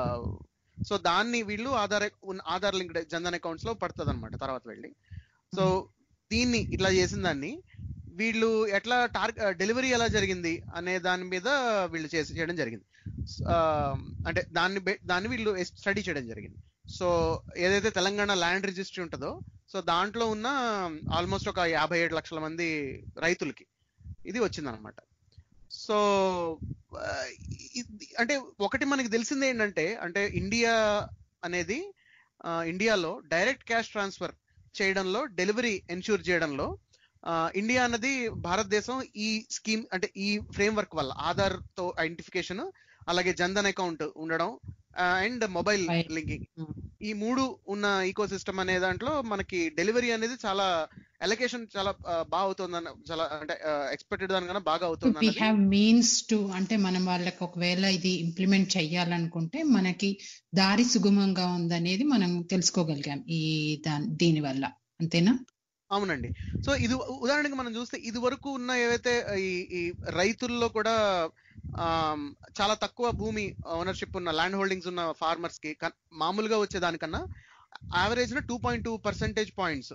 సో దాన్ని వీళ్ళు ఆధార్ ఉన్న- ఆధార్ లింక్ జన్ధన్ అకౌంట్స్ లో పడుతుంది అనమాట తర్వాత వెళ్ళి సో దీన్ని ఇట్లా చేసిన దాన్ని వీళ్ళు ఎట్లా టార్గెట్ డెలివరీ ఎలా జరిగింది అనే దాని మీద వీళ్ళు చేసి చేయడం జరిగింది ఆ, అంటే దాన్ని బె- దాన్ని వీళ్ళు స్టడీ చేయడం జరిగింది సో ఏదైతే తెలంగాణ ల్యాండ్ రిజిస్ట్రీ ఉంటుందో సో దాంట్లో ఉన్న ఆల్మోస్ట్ ఒక యాభై ఏడు లక్షల మంది రైతులకి ఇది వచ్చిందనమాట సో ఆ, ఇది- అంటే ఒకటి మనకి తెలిసింది ఏంటంటే అంటే ఇండియా అనేది ఆ, ఇండియాలో డైరెక్ట్ క్యాష్ ట్రాన్స్ఫర్ చేయడంలో డెలివరీ ఎన్ష్యూర్ చేయడంలో ఆ, ఇండియా అన్నది భారతదేశం ఈ స్కీమ్ అంటే ఈ ఫ్రేమ్ వర్క్ వల్ల ఆధార్ తో ఐడెంటిఫికేషన్ అలాగే జన్ధన్ అకౌంట్ ఉండడం and mobile Right. Linking Mm. ఈ మూడు ఉన్న ఈకో సిస్టమ్ అనే దాంట్లో మనకి డెలివరీ అనేది చాలా ఎలకేషన్ చాలా ఆ, బాగా అవుతుందని చాలా అంటే ఎక్స్పెక్టెడ్ దానికన్నా బాగా అవుతుంది వి అన్నది హ్యావ్ మీన్స్ టు అంటే మనం వాళ్ళకి ఒకవేళ ఇది ఇంప్లిమెంట్ చెయ్యాలనుకుంటే మనకి దారి సుగమంగా ఉందనేది మనం తెలుసుకోగలిగాం ఈ దాని దీని వల్ల అంతేనా అవునండి సో ఇది ఉ- ఉదాహరణకి మనం చూస్తే ఇది వరకు ఉన్న ఏవైతే ఈ ఈ రైతుల్లో కూడా ఆమ్, చాలా తక్కువ భూమి ఓనర్షిప్ ఉన్న ల్యాండ్ హోల్డింగ్స్ ఉన్న ఫార్మర్స్ కి కన్- మామూలుగా వచ్చే దానికన్నా యావరేజ్ న two point two percentage points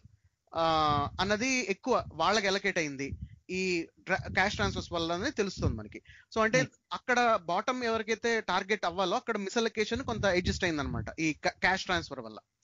అన్నది ఎక్కువ వాళ్ళకి ఎలకేట్ అయింది ఈ క్యాష్ ట్రాన్స్ఫర్స్ వల్ల తెలుస్తుంది మనకి సో అంటే అక్కడ బాటమ్ ఎవరికైతే టార్గెట్ అవ్వాలో అక్కడ మిస్ అలొకేషన్ కొంత అడ్జస్ట్ అయింది అనమాట ఈ క్యాష్ ట్రాన్స్ఫర్ వల్ల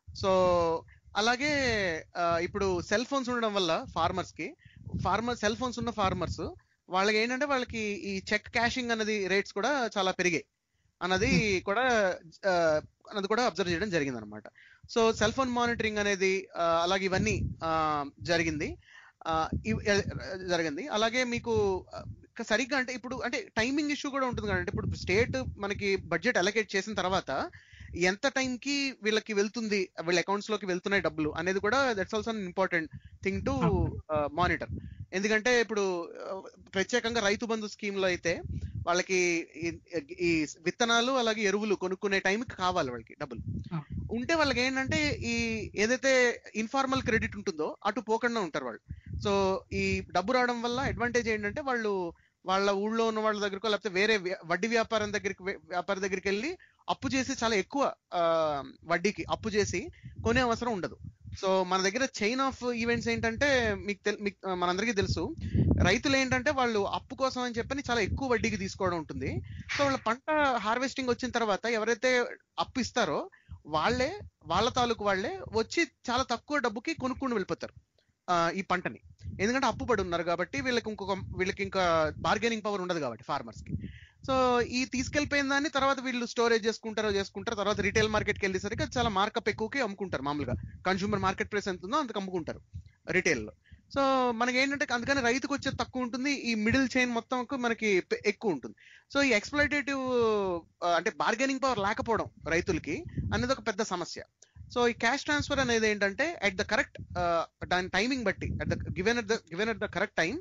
సో అలాగే ఆ, ఇప్పుడు సెల్ ఫోన్స్ ఉండడం వల్ల ఫార్మర్స్ కి ఫార్మర్ సెల్ ఫోన్స్ ఉన్న ఫార్మర్స్ వాళ్ళకి ఏంటంటే వాళ్ళకి ఈ చెక్ క్యాషింగ్ అన్నది రేట్స్ కూడా చాలా పెరిగాయి అన్నది కూడా ఆ, అన్నది కూడా అబ్జర్వ్ చేయడం జరిగింది అనమాట సో సెల్ ఫోన్ మానిటరింగ్ అనేది ఆ, అలాగే ఇవన్నీ ఆ, జరిగింది ఆ, ఇవ్- ఎ- జరిగింది అలాగే మీకు ఆ, సరిగ్గా అంటే ఇప్పుడు అంటే టైమింగ్ ఇష్యూ కూడా ఉంటుంది కదంటే ఇప్పుడు స్టేట్ మనకి బడ్జెట్ అలొకేట్ చేసిన తర్వాత ఎంత time కి వీళ్ళకి వెళ్తుంది వీళ్ళ అకౌంట్స్ లోకి వెళ్తున్నాయి డబ్బులు అనేది కూడా that's also important thing to monitor ఎందుకంటే ఇప్పుడు ఆ, ప్రత్యేకంగా రైతు బంధు స్కీమ్ లో అయితే వాళ్ళకి ఈ- ఈ విత్తనాలు అలాగే ఎరువులు కొనుక్కునే టైంకి కావాలి వాళ్ళకి డబ్బులు ఆ. ఉంటే వాళ్ళకి ఏంటంటే ఈ ఏదైతే ఇన్ఫార్మల్ క్రెడిట్ ఉంటుందో అటు పోకుండా ఉంటారు వాళ్ళు సో ఈ డబ్బు రావడం వల్ల అడ్వాంటేజ్ ఏంటంటే వాళ్ళు వాళ్ళ ఊళ్ళో ఉన్న వాళ్ళ దగ్గరకో లేకపోతే వేరే వ్య- వడ్డీ వ్యాపారం దగ్గరికి వె- వ్యాపారి దగ్గరికి వెళ్ళి అప్పు చేసి చాలా ఎక్కువ ఆ, వడ్డీకి అప్పు చేసి కొనే అవసరం ఉండదు సో మన దగ్గర చైన్ ఆఫ్ ఈవెంట్స్ ఏంటంటే మీకు తెల్- మీకు ఆ, మనందరికీ తెలుసు రైతులు ఏంటంటే వాళ్ళు అప్పు కోసం అని చెప్పని చాలా ఎక్కువ వడ్డీకి తీసుకోవడం ఉంటుంది సో వాళ్ళ పంట హార్వెస్టింగ్ వచ్చిన తర్వాత ఎవరైతే అప్పు ఇస్తారో వాళ్ళే వాళ్ళ తాలూకు వాళ్ళే వచ్చి చాలా తక్కువ డబ్బుకి కొనుక్కొని వెళ్ళిపోతారు ఆ, ఈ పంటని ఎందుకంటే అప్పు పడి ఉన్నారు కాబట్టి వీళ్ళకి ఇంకొక వీళ్ళకి ఇంకా బార్గెనింగ్ పవర్ ఉండదు కాబట్టి ఫార్మర్స్ కి సో ఈ తీసుకెళ్లిపోయిన దాన్ని తర్వాత వీళ్ళు స్టోరేజ్ చేసుకుంటారో చేసుకుంటారు తర్వాత రీటైల్ మార్కెట్కి వెళ్ళేసరికి అది చాలా మార్కప్ ఎక్కువకి అమ్ముకుంటారు మామూలుగా కన్సూమర్ మార్కెట్ ప్రైస్ ఎంత ఉందో అంతకు అమ్ముకుంటారు రీటైల్ లో సో మనకి ఏంటంటే అందుకని రైతుకు వచ్చేది తక్కువ ఉంటుంది ఈ మిడిల్ చైన్ మొత్తం మనకి పె- ఎక్కువ ఉంటుంది సో ఈ ఎక్స్ప్లైటేటివ్ అంటే బార్గెనింగ్ పవర్ లేకపోవడం రైతులకి అనేది ఒక పెద్ద సమస్య సో ఈ క్యాష్ ట్రాన్స్ఫర్ అనేది ఏంటంటే అట్ ద కరెక్ట్ దాని టైమింగ్ బట్టి at the given at the given at the correct time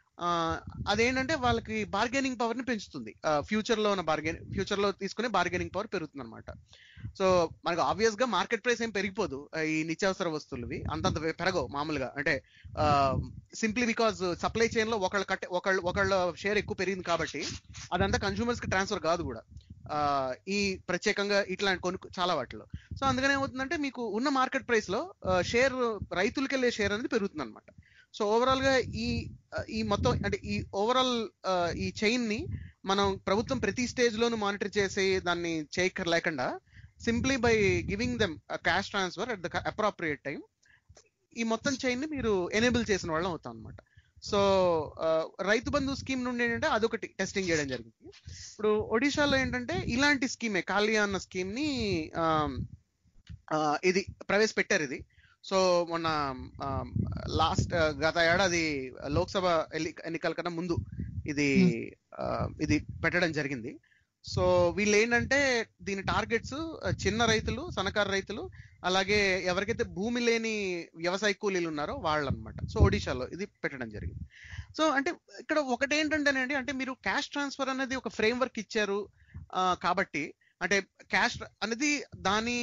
అదేంటంటే వాళ్ళకి బార్గెనింగ్ పవర్ ని పెంచుతుంది ఫ్యూచర్ లో ఉన్న బార్గెన్ ఫ్యూచర్ లో తీసుకునే బార్గెనింగ్ పవర్ పెరుగుతుంది అనమాట సో మనకు ఆబ్వియస్ గా మార్కెట్ ప్రైస్ ఏం పెరిగిపోదు ఆ, ఈ నిత్యావసర వస్తువులవి అంతంత పె- పెరగవు మామూలుగా అంటే సింప్లీ బికాజ్ సప్లై చైన్ లో ఒకళ్ళు కట్టే ఒకళ్ళు ఒకళ్ళ షేర్ ఎక్కువ పెరిగింది కాబట్టి అదంతా కన్సూమర్స్ కి ట్రాన్స్ఫర్ కాదు కూడా ఆ, ఈ ప్రత్యేకంగా ఇట్లాంటి కొనుక్కు చాలా వాటిలో సో అందుకని ఏమవుతుందంటే మీకు ఉన్న మార్కెట్ ప్రైస్ లో షేర్ రైతులకి వెళ్ళే షేర్ అనేది పెరుగుతుంది అనమాట సో ఓవరాల్ గా ఈ ఆ, ఈ మొత్తం అంటే ఈ ఓవరాల్ ఈ చైన్ ని మనం ప్రభుత్వం ప్రతి స్టేజ్ లోను మానిటర్ చేసి దాన్ని చేయక్కర్ లేకుండా simply by giving them cash transfer at the appropriate time ఈ మొత్తం చైన్ ని మీరు ఎనేబుల్ చేసిన వాళ్ళం అవుతాం అనమాట సో రైతు బంధు స్కీమ్ నుండి ఏంటంటే అదొకటి టెస్టింగ్ చేయడం జరిగింది ఇప్పుడు ఒడిశాలో ఏంటంటే ఇలాంటి స్కీమే కాలియా అన్న స్కీమ్ ని ఆ, ఆ, ఇది ప్రవేశపెట్టారు ఇది సో మొన్న లాస్ట్ గత ఏడాది లోక్సభ ఎల్లి- ఎన్నికల కన్నా ముందు ఇది ఆ, ఇది పెట్టడం జరిగింది సో వీళ్ళు ఏంటంటే దీని టార్గెట్స్ చిన్న రైతులు సన్నకారు రైతులు అలాగే ఎవరికైతే భూమి లేని వ్యవసాయ కూలీలు ఉన్నారో వాళ్ళు అనమాట సో ఒడిశాలో ఇది పెట్టడం జరిగింది సో అంటే ఇక్కడ ఒకటి ఏంటంటేనండి అంటే మీరు క్యాష్ ట్రాన్స్ఫర్ అనేది ఒక ఫ్రేమ్ వర్క్ ఇచ్చారు ఆ, కాబట్టి అంటే క్యాష్ అనేది దాని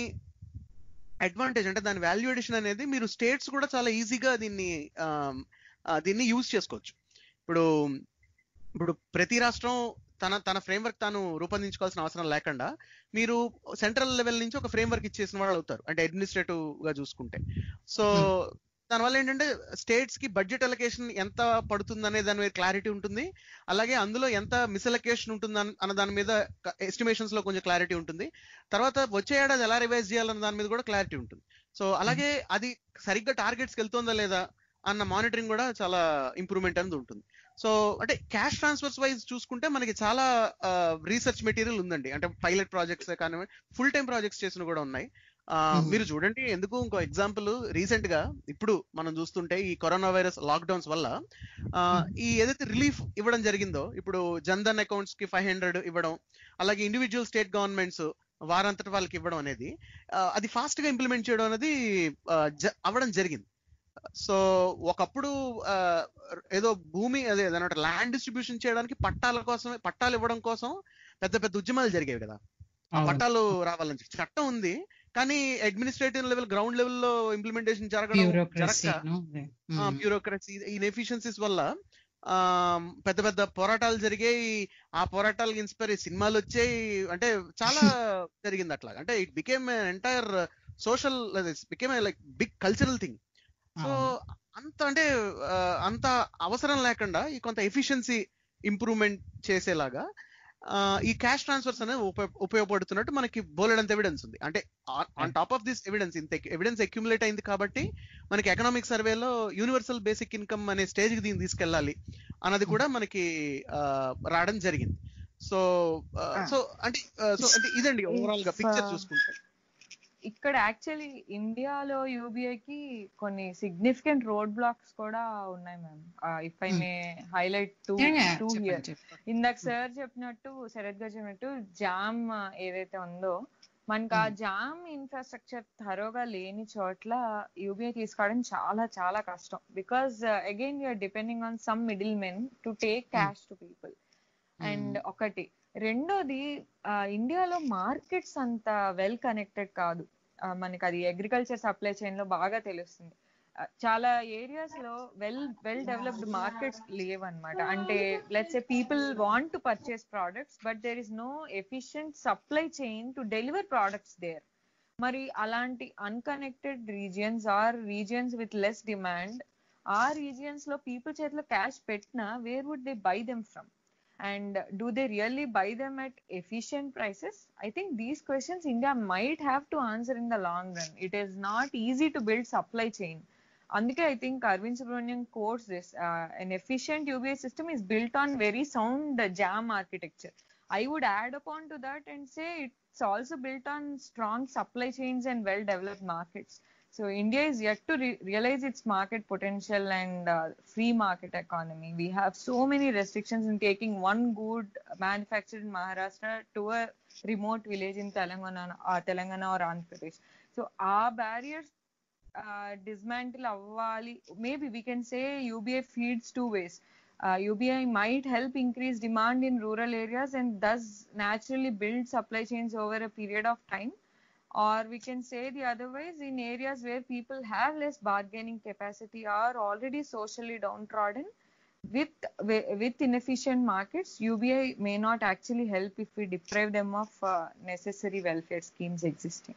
అడ్వాంటేజ్ అంటే దాని వాల్యూ అడిషన్ అనేది మీరు స్టేట్స్ కూడా చాలా ఈజీగా దీన్ని ఆ, ఆ, దీన్ని యూజ్ చేసుకోవచ్చు ఇప్పుడు ఇప్పుడు ప్రతి రాష్ట్రం తన తన ఫ్రేమ్వర్క్ తాను రూపొందించుకోవాల్సిన అవసరం లేకుండా మీరు సెంట్రల్ లెవెల్ నుంచి ఒక ఫ్రేమ్వర్క్ ఇచ్చేసిన వాళ్ళు అవుతారు అంటే అడ్మినిస్ట్రేటివ్ గా చూసుకుంటే సో దానివల్ల ఏంటంటే స్టేట్స్ కి బడ్జెట్ అలొకేషన్ ఎంత పడుతుంది అనే దాని మీద క్లారిటీ ఉంటుంది అలాగే అందులో ఎంత మిస్అలొకేషన్ ఉంటుంది అన్న- అన్న దాని మీద ఎస్టిమేషన్స్ లో కొంచెం క్లారిటీ ఉంటుంది తర్వాత వచ్చే ఏడాది ఎలా రివైజ్ చేయాలన్న దాని మీద కూడా క్లారిటీ ఉంటుంది సో అలాగే అది సరిగ్గా టార్గెట్స్కి వెళ్తుందా లేదా అన్న మానిటరింగ్ కూడా చాలా ఇంప్రూవ్మెంట్ అనేది ఉంటుంది సో అంటే క్యాష్ ట్రాన్స్ఫర్స్ వైజ్ చూసుకుంటే మనకి చాలా రీసెర్చ్ మెటీరియల్ ఉందండి అంటే పైలట్ ప్రాజెక్ట్స్ కానీ ఫుల్ టైం ప్రాజెక్ట్స్ చేసిన కూడా ఉన్నాయి ఆ, Mhm. మీరు చూడండి ఎందుకు ఇంకో ఎగ్జాంపుల్ రీసెంట్ గా ఇప్పుడు మనం చూస్తుంటే ఈ కరోనా వైరస్ లాక్డౌన్స్ వల్ల ఆ, ఈ ఏదైతే రిలీఫ్ ఇవ్వడం జరిగిందో ఇప్పుడు జన్ధన్ అకౌంట్స్ కి ఫైవ్ హండ్రెడ్ ఇవ్వడం అలాగే ఇండివిజువల్ స్టేట్ గవర్నమెంట్స్ వారంతట వాళ్ళకి ఇవ్వడం అనేది ఆ, అది ఫాస్ట్ గా ఇంప్లిమెంట్ చేయడం అనేది ఆ, జ- అవ్వడం జరిగింది సో ఒకప్పుడు ఆ, ఏదో భూమి అదే అనమాట ల్యాండ్ డిస్ట్రిబ్యూషన్ చేయడానికి పట్టాల కోసం పట్టాలు ఇవ్వడం కోసం పెద్ద పెద్ద ఉద్యమాలు జరిగేవి కదా ఆ అవును. పట్టాలు రావాలని చెప్పి చట్టం ఉంది కానీ అడ్మినిస్ట్రేటివ్ లెవెల్ గ్రౌండ్ లెవెల్లో ఇంప్లిమెంటేషన్ జరగడం బ్యూరోక్రసీ జరగక బ్యూరోక్రసీ ఇన్ఎఫిషియన్సీస్ వల్ల ఆ పెద్ద పెద్ద పోరాటాలు జరిగాయి ఆ పోరాటాలకు ఇన్స్పైర్ సినిమాలు వచ్చాయి అంటే చాలా జరిగింది అట్లా అంటే it became entire social became like big cultural thing so అంత అంటే ఆ, అంత అవసరం లేకుండా ఈ కొంత ఎఫిషియన్సీ ఇంప్రూవ్మెంట్ చేసేలాగా ఆ, ఈ క్యాష్ ట్రాన్స్ఫర్స్ అనేది ఉప- ఉపయోగపడుతున్నట్టు మనకి బోలెడంత ఎవిడెన్స్ ఉంది అంటే on top of this evidence ఇంత ఎవిడెన్స్ అక్యుములేట్ అయింది కాబట్టి మనకి ఎకనామిక్ సర్వేలో యూనివర్సల్ బేసిక్ ఇన్కమ్ అనే స్టేజ్ కి దీన్ని తీసుకెళ్ళాలి అన్నది కూడా మనకి ఆ, రావడం జరిగింది సో సో అంటే సో అంటే ఇదండి ఓవరాల్ గా పిక్చర్ If, uh, చూసుకుంటే ఇక్కడ యాక్చువల్లీ ఇండియాలో యూబీఐకి కొన్ని సిగ్నిఫికెంట్ రోడ్ బ్లాక్స్ కూడా ఉన్నాయి ma'am if I Hmm. May highlight two Yeah, yeah, two చెప్పండి, ఇయర్ చెప్పండి. ఇందాక సార్ చెప్పినట్టు శరత్ గారు చెప్పినట్టు జామ్ ఏదైతే ఉందో మనకి ఆ Hmm. జామ్ ఇన్ఫ్రాస్ట్రక్చర్ థరోగా లేని చోట్ల యూబీఐ తీసుకోవడం చాలా చాలా కష్టం because again you're depending on some middlemen to take cash to people and ఒకటి రెండోది ఆ, ఇండియాలో మార్కెట్స్ అంత వెల్ కనెక్టెడ్ కాదు ఆ, మనకి అది అగ్రికల్చర్ సప్లై చైన్ లో బాగా తెలుస్తుంది ఆ, చాలా ఏరియాస్ లో వెల్ వెల్ డెవలప్డ్ మార్కెట్స్ లేవన్నమాట అంటే let's a people want to purchase products but there is no efficient supply chain to deliver products there మరి అలాంటి unconnected regions or regions with less demand ఆ రీజియన్స్ లో people చేతిలో cash పెట్టినా where would they buy them from and do they really buy them at efficient prices i think these questions india might have to answer in the long run it is not easy to build supply chain అందుకే I think Arvind Subramanian course this an efficient UBI system is built on very sound uh, jam architecture. I would add upon to that and say it's also built on strong supply chains and well developed markets. So India is yet to re- realize its market potential and uh, free market economy. We have so many restrictions in taking one good manufactured in Maharashtra to a remote village in Telangana, uh, Telangana or Andhra Pradesh. So our barriers uh, dismantle అవ్వాలి maybe we can say UBI feeds two ways. Uh, UBI might help increase demand in rural areas and thus naturally build supply chains over a period of time. Or we can say the other ways in areas where people have less bargaining capacity are already socially downtrodden with wi- with inefficient markets ubi may not actually help if we deprive them of uh, necessary welfare schemes existing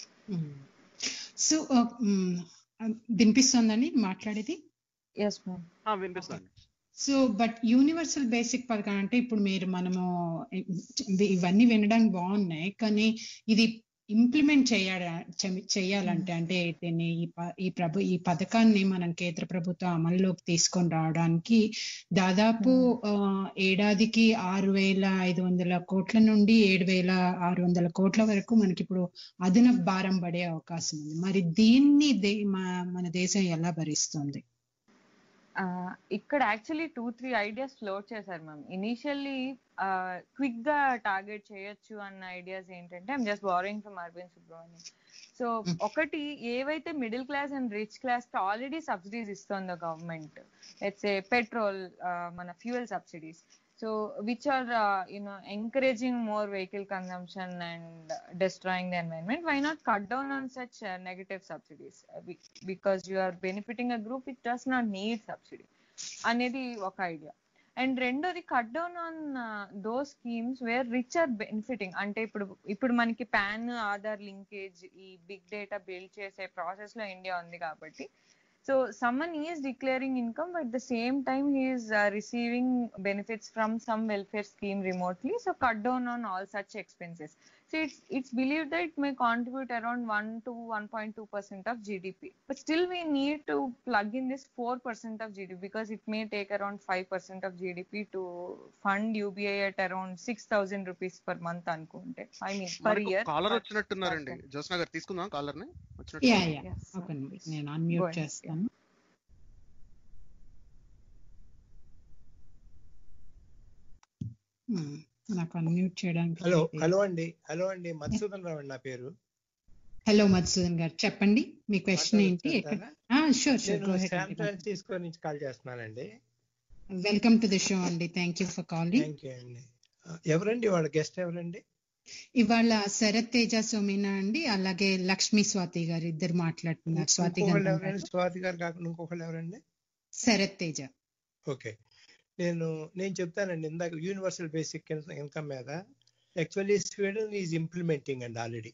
so వినిపిస్తోందండి మాట్లాడేది yes ma'am ఆ, వినిపిస్తుంది so but universal basic పథకం అంటే ఇప్పుడు మీరు మనము ఇవి- ఇవన్నీ వినడానికి బాగున్నాయి కానీ ఇది ఇంప్లిమెంట్ చేయాల చె- చేయాలంటే అంటే దీన్ని ఈ ప- ఈ ప్రభు ఈ పథకాన్ని మనం కేంద్ర ప్రభుత్వం అమల్లోకి తీసుకొని రావడానికి దాదాపు ఆ, ఏడాదికి ఆరు వేల ఐదు వందల కోట్ల నుండి ఏడు వేల ఆరు వందల కోట్ల వరకు మనకి ఇప్పుడు అదనపు భారం పడే అవకాశం ఉంది మరి దీన్ని దే- మా- మన దేశం ఎలా భరిస్తుంది Uh, ఇక్కడ actually two three ideas float చేశారు మ్యామ్ ఇనీషియల్లీ క్విక్ గా టార్గెట్ చేయొచ్చు అన్న ఐడియాస్ ఏంటంటే I'm just borrowing from Arvind Subramanian so Mm. ఒకటి ఏవైతే middle class and rich class కి ఆల్రెడీ సబ్సిడీస్ ఇస్తుందో గవర్నమెంట్ లెట్స్ ఏ పెట్రోల్ మన fuel subsidies so which are you know encouraging more vehicle consumption and destroying the environment why not cut down on such uh, negative subsidies Uh, be- because you are benefiting a group which does not need subsidy అనేది ఒక idea and రెండోది cut down on those schemes where rich are benefiting అంటే ఇప్పుడు ఇప్పుడు మనకి PAN Aadhaar linkage ఈ big data build చేసే process లో ఇండియా ఉంది కాబట్టి so someone is declaring income but the same time he is receiving benefits from some welfare scheme remotely so cut down on all such expenses So it's it's believed that it may contribute around one to 1.2 percent of GDP. But still, we need to plug in this four percent of GDP because it may take around five percent of GDP to fund UBI at around six thousand rupees per month. Ankunte. I mean per year. Caller but- వచ్చినట్టున్నారండి but- Jyotsna garu తీసుకుందాం caller ని వచ్చినట్టు yeah yeah Yes, ఒక sir. నిమిషం నేను unmute Go ahead. చేస్తాను Hmm, నాకు unmute చేయడానికి హలో హలో అండి హలో అండి మధుసూదన్ రావు అండి నా పేరు హలో మధుసూదన్ గారు చెప్పండి మీ క్వశ్చన్ ఏంటి మాట్లాడొచ్చా? షూర్ షూర్ నేను శాన్ ఫ్రాన్సిస్కో నుంచి కాల్ చేస్తున్నానండి వెల్కమ్ టు ది షో అండి thank you for calling thank you అండి ఆ, ఎవరండి వాళ్ళ గెస్ట్ ఎవరండి ఇవాళ శరత్ తేజ సోమినా అండి అలాగే లక్ష్మీ స్వాతి గారు ఇద్దరు మాట్లాడుతున్నారు స్వాతి ఇంకొకళ్ళు గారు ఎవరండి స్వాతి గారు కాకుండా ఇంకొకళ్ళు ఎవరండి శరత్ తేజ ఓకే నేను నేను చెప్తానండి ఇందాక యూనివర్సల్ బేసిక్ ఇన్కమ్ మీద యాక్చువల్లీ స్వీడన్ ఈజ్ ఇంప్లిమెంటింగ్ అండి already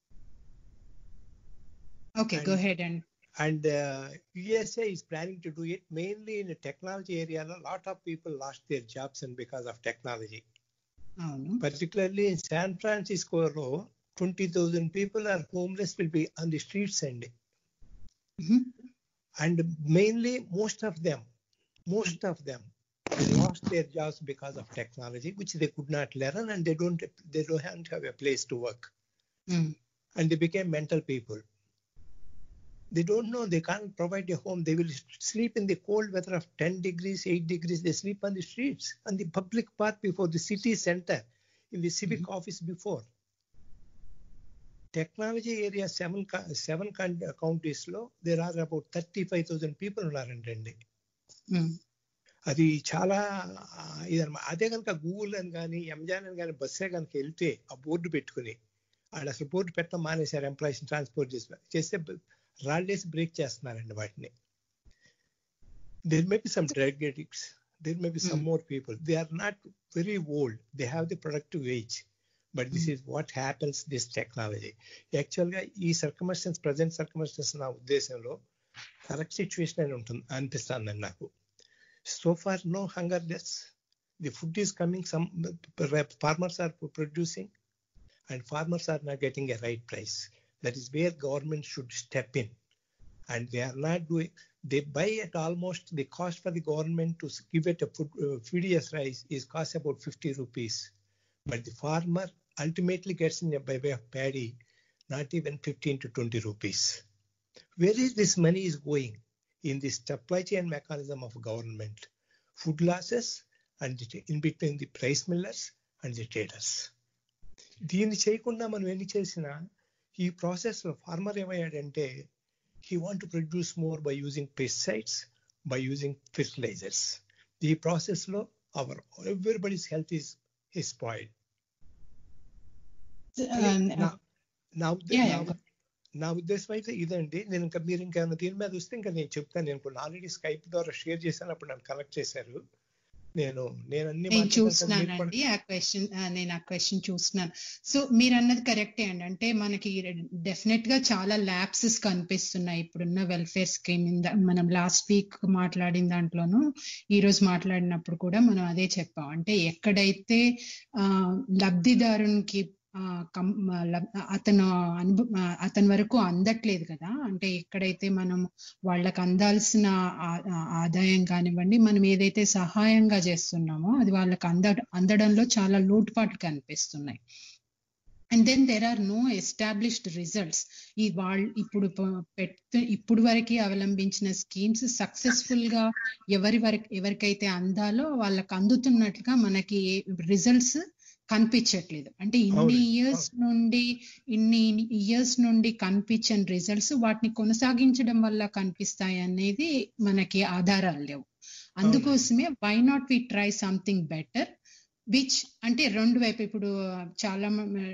okay go ahead and and USA is planning to do it mainly in technology ఏరియాలో lot of people lost their jobs and because of technology అవును particularly in San Francisco, twenty thousand people are homeless will be on the streets and Mhm. and mainly most of them, most of them they lost their jobs because of technology, which they could not learn and they don't they don't have a place to work. Mm. And they became mental people. They don't know they can't provide a home. They will sleep in the cold weather of 10 degrees, 8 degrees. They sleep on the streets, on the public path before the city center, in the civic office before. Technology area seven co- seven coun- counties లో there are about 35,000 people ఉన్నారంటండి Mm. అది చాలా ఆ, ఇదన్నమాట అదే కనుక Google అని కానీ ఎంజాన్ అని కానీ బస్సే కనుక వెళ్తే ఆ బోర్డు పెట్టుకుని వాళ్ళు అసలు బోర్డు పెట్టడం మానేశారు ఎంప్లాయీస్ ట్రాన్స్పోర్ట్ చేసి చేస్తే రాళ్ళేసి బ్రేక్ చేస్తున్నారండి వాటిని there may be some drug addicts there may be some Hmm. More people they are not very old they have the productive age but this is what happens this technology యాక్చువల్గా ఈ circumstance present circumstance నా ఉద్దేశంలో correct situation అని ఉంటుంది అనిపిస్తుంది నాకు so far no hunger deaths the food is coming some farmers are producing and farmers are not getting a right price that is where government should step in and they are not doing they buy at almost the cost for the government to give it a food uh, FDS rice is cost about 50 rupees but the farmer ultimately gets in a by way of paddy not even 15 to 20 rupees where is this money is going in the supply chain mechanism of government, food losses, and the- in between the price millers and the traders. దీన్ని చేయకుండా మనం ఎన్ని చేసినా ఈ process లో farmer ఏమయ్యాడంటే he want to produce more by using pesticides by using fertilizers ఈ process లో our everybody's health is is spoiled. Uh, నా- నా ఉద్దే- Yeah, నా yeah. ఉ- నా ఉద్దేశం అయితే ఇదండి నేను ఇంకా మీరు ఇంకా దీని మీద వస్తే ఇంకా నేను చెప్తాను నేను కొన్ని ఆల్రెడీ స్కైప్ ద్వారా షేర్ చేశాను అప్పుడు నన్ను కనెక్ట్ చేశారు నేను నేను అన్ని నేను మాట్లాడతాను, మీరు కూడా- చూస్తున్నానండి ఆ క్వశ్చన్ నేను ఆ క్వశ్చన్ చూస్తున్నాను సో మీరు అన్నది కరెక్టే అండి అంటే మనకి డెఫినెట్ గా చాలా ల్యాబ్సెస్ కనిపిస్తున్నాయి ఇప్పుడున్న వెల్ఫేర్ స్కీమ్ మనం లాస్ట్ వీక్ మాట్లాడిన దాంట్లోనూ ఈ రోజు మాట్లాడినప్పుడు కూడా మనం అదే చెప్పాం అంటే ఎక్కడైతే ఆ లబ్ధిదారునికి ఆ, కం- ఆ, లబ్- అతను అనుభ ఆ, అతని వరకు అందట్లేదు కదా అంటే ఎక్కడైతే మనం వాళ్ళకి అందాల్సిన ఆ- ఆ- ఆదాయం కానివ్వండి మనం ఏదైతే సహాయంగా చేస్తున్నామో అది వాళ్ళకి అంద అందడంలో చాలా లోటుపాట్లు కనిపిస్తున్నాయి and then there are no established results ఈ వాళ్ళు ఇప్పుడు ప- పెట్టు ఇప్పుడు వరకు అవలంబించిన స్కీమ్స్ సక్సెస్ఫుల్ గా ఎవరి వరకు ఎవరికైతే అందాలో వాళ్ళకి అందుతున్నట్లుగా మనకి రిజల్ట్స్ కనిపించట్లేదు అంటే ఇన్ని అవునండి, ఇయర్స్ నుండి ఇన్ని ఇయర్స్ నుండి కనిపించని రిజల్ట్స్ వాటిని కొనసాగించడం వల్ల కనిపిస్తాయి అనేది మనకి ఆధారాలు లేవు అందుకోసమే why not we try something better which అంటే రెండు వైపు ఇప్పుడు చాలా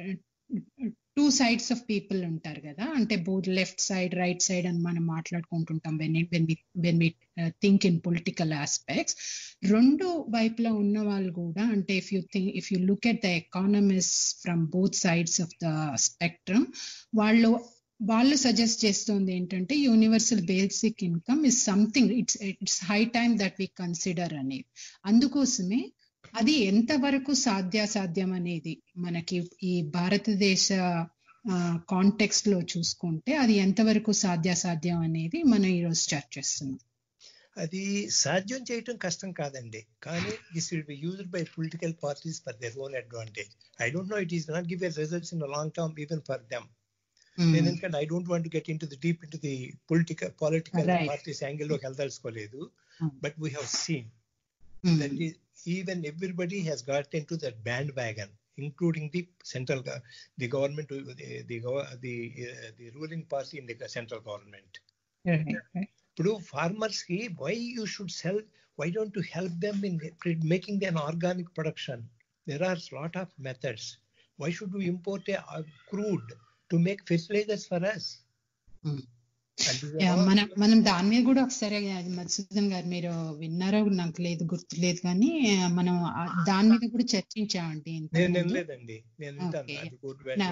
టూ సైడ్స్ ఆఫ్ పీపుల్ ఉంటారు కదా అంటే both left side right side అని మనం మాట్లాడుకుంటుంటాం when when when we think in political aspects రెండు వైపులా ఉన్న వాళ్ళు కూడా అంటే if you think if you look at the economist from both sides of the spectrum వాళ్ళు వాళ్ళు సజెస్ట్ చేస్తుంది ఏంటంటే universal basic income is something it's it's high time that we consider అనేది అందుకోసమే అది ఎంతవరకు సాధ్యాసాధ్యం అనేది మనకి ఈ భారతదేశ కాంటెక్స్ట్ లో చూసుకుంటే అది ఎంతవరకు సాధ్యాసాధ్యం అనేది మనం ఈరోజు చర్చిస్తున్నాం అది సాధ్యం చేయటం కష్టం కాదండి కానీ this will be used by political parties for their own advantage I don't know it is not give results in long term even for them నేను ఎందుకంటే I don't want get into the deep into the political political Right. Parties angle లోకి వెళ్ళదలుచుకోలేదు Hmm. But we have seen that is, even everybody has got into that bandwagon, including the central, go- the government, the the gov- the, uh, the ruling party in the central government. ఇప్పుడు farmers కి why you should sell why don't you help them in pre- making an organic production there are lot of methods why should we import a, a crude to make fertilizers for us Hmm. And these are yeah, all- మనం మనం దాని మీద కూడా ఒకసారి అది మధుసూదన్ గారు మీరు విన్నారో నాకు లేదు గుర్తులేదు కానీ ఆ, మనం ఆ దాని మీద కూడా చర్చించామండి నేను ఇంతకుముందు. వినలేదండి నేను వింటాను Okay. అది good నా- value.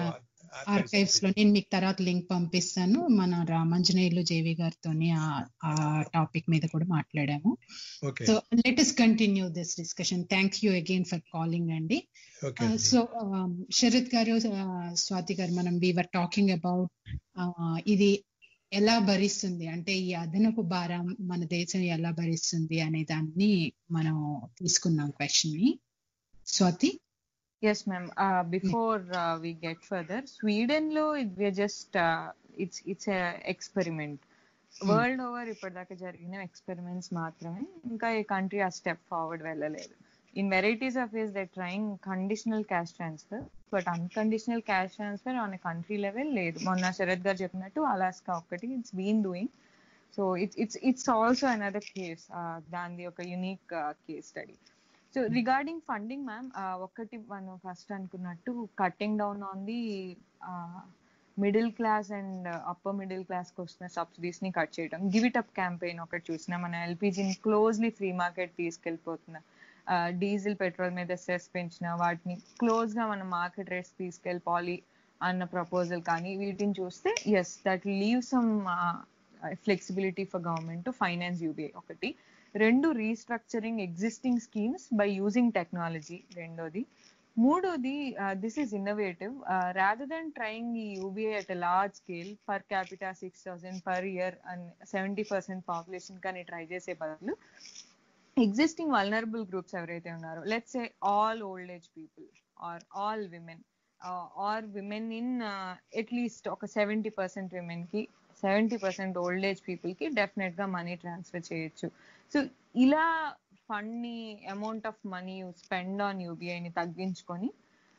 ఆర్కైవ్స్ లో నేను మీకు తర్వాత లింక్ పంపిస్తాను మన రామంజనేయులు జేవి గారితోని ఆ టాపిక్ మీద కూడా మాట్లాడాము okay so let us continue this discussion thank you again for calling అండి ఓకే సో శరత్ గారు స్వాతి గారు మనం వీఆర్ టాకింగ్ అబౌట్ ఇది ఎలా భరిస్తుంది అంటే ఈ అదనపు భారం మన దేశం ఎలా భరిస్తుంది అనే దాన్ని మనం తీసుకున్నాం క్వశ్చన్ ని Swathi yes ma'am before we get further Sweden లో just it's it's experiment world over ఇప్పటిదాకా జరిగిన ఎక్స్పెరిమెంట్స్ మాత్రమే ఇంకా ఈ కంట్రీ ఆ స్టెప్ ఫార్వర్డ్ వెళ్ళలేదు in varieties of ways they trying conditional cash transfer but unconditional cash transfer on country level లేదు మొన్న శరత్ గారు చెప్పినట్టు అలాస్కా ఒక్కటి it's been doing so it's it's it's also another case దాని ఒక unique case study so regarding funding ma'am ఒకటి మనం first అనుకున్నట్టు cutting down on the middle class and upper middle class కి వస్తున్న సబ్సిడీస్ ని కట్ చేయడం గివ్ ఇట్ అప్ క్యాంపెయిన్ ఒకటి చూసిన మన ఎల్పిజిని క్లోజ్లీ ఫ్రీ మార్కెట్ తీసుకెళ్ళిపోతున్నా డీజిల్ పెట్రోల్ మీద సెస్ పెంచిన వాటిని క్లోజ్ గా మన మార్కెట్ రేట్స్ తీసుకెళ్ళిపోవాలి అన్న ప్రపోజల్ కానీ వీటిని చూస్తే yes that leave some flexibility for government to finance UBI ఒకటి రెండు restructuring existing schemes by using technology రెండోది మూడోది this is innovative rather than trying ఈ UBI at large scale per capita six thousand per year and seventy percent population కానీ try చేసే బదులు existing vulnerable groups ఎవరైతే ఉన్నారో let's a all old age people or all women or women in at least ఒక seventy percent women కి seventy percent old age people కి definite గా money transfer చేయొచ్చు సో ఇలా ఫండ్ ని amount of money spend on యూబీఐని తగ్గించుకొని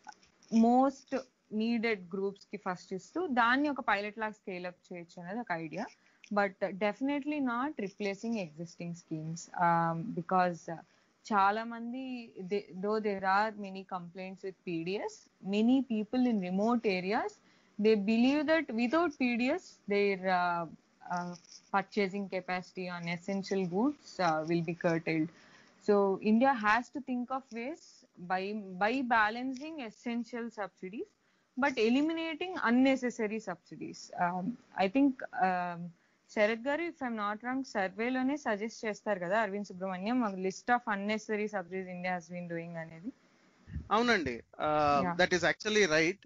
most needed groups కి ఫస్ట్ ఇస్తూ దాన్ని ఒక పైలట్ లాగా స్కేల్ అప్ చేయొచ్చు అనేది ఒక idea but definitely not replacing existing schemes because చాలా మంది though there are many complaints with PDS many people in remote areas they believe that without PDS, their uh, uh, purchasing capacity on essential goods uh, will be curtailed. So India has to think of ways by by balancing essential subsidies, but eliminating unnecessary subsidies. Um, I think. Um, Sharath గారు if I'm not wrong సర్వేలోనే suggest చేస్తారు కదా Arvind Subrahmanyam list of unnecessary subsidies India has been doing అనేది అవునండి that is actually right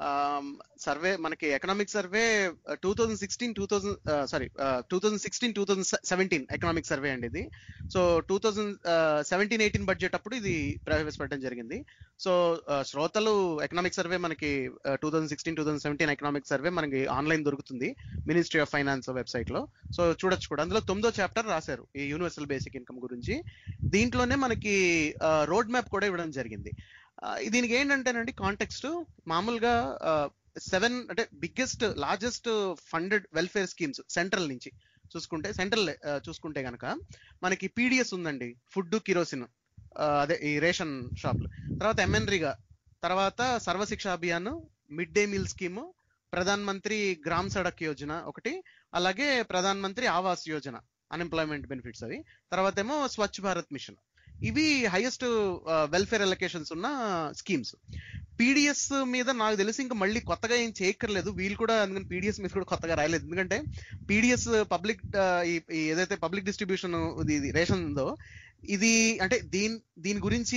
survey మనకి economic survey two thousand sixteen two thousand sorry two thousand sixteen two thousand seventeen economic survey అండి ఇది so two thousand seventeen eighteen budget అప్పుడు ఇది ప్రవేశపెట్టడం జరిగింది so శ్రోతలు ఎకనామిక్ సర్వే మనకి two thousand sixteen two thousand seventeen economic survey మనకి online దొరుకుతుంది మినిస్ట్రీ ఆఫ్ ఫైనాన్స్ వెబ్సైట్ లో సో చూడొచ్చు కూడా అందులో తొమ్మిదో చాప్టర్ రాశారు ఈ యూనివర్సల్ బేసిక్ ఇన్కమ్ గురించి దీంట్లోనే మనకి రోడ్ మ్యాప్ కూడా ఇవ్వడం జరిగింది దీనికి ఏంటంటేనండి కాంటెక్స్ట్ మామూలుగా సెవెన్ అంటే biggest largest funded welfare schemes central నుంచి చూసుకుంటే సెంట్రల్ చూసుకుంటే గనక మనకి పీడిఎస్ ఉందండి ఫుడ్ కిరోసిన్ అదే ఈ రేషన్ షాప్లు తర్వాత ఎంఎన్రీగా తర్వాత Sarva Shiksha Abhiyan mid day meal scheme Pradhan Mantri Gram Sadak Yojana ఒకటి అలాగే ప్రధాన్ మంత్రి ఆవాస్ యోజన అన్ఎంప్లాయ్మెంట్ బెనిఫిట్స్ అవి తర్వాత ఏమో స్వచ్ఛ భారత్ మిషన్ ఇవి హైయెస్ట్ వెల్ఫేర్ ఎలకేషన్స్ ఉన్న స్కీమ్స్ పీడిఎస్ మీద నాకు తెలిసి ఇంకా మళ్ళీ కొత్తగా ఏం చేయక్కర్లేదు వీళ్ళు కూడా అందుకని పీడిఎస్ మీద కూడా కొత్తగా రాయలేదు ఎందుకంటే పీడిఎస్ పబ్లిక్ ఏదైతే పబ్లిక్ డిస్ట్రిబ్యూషన్ ఇది రేషన్ ఉందో ఇది అంటే దీని దీని గురించి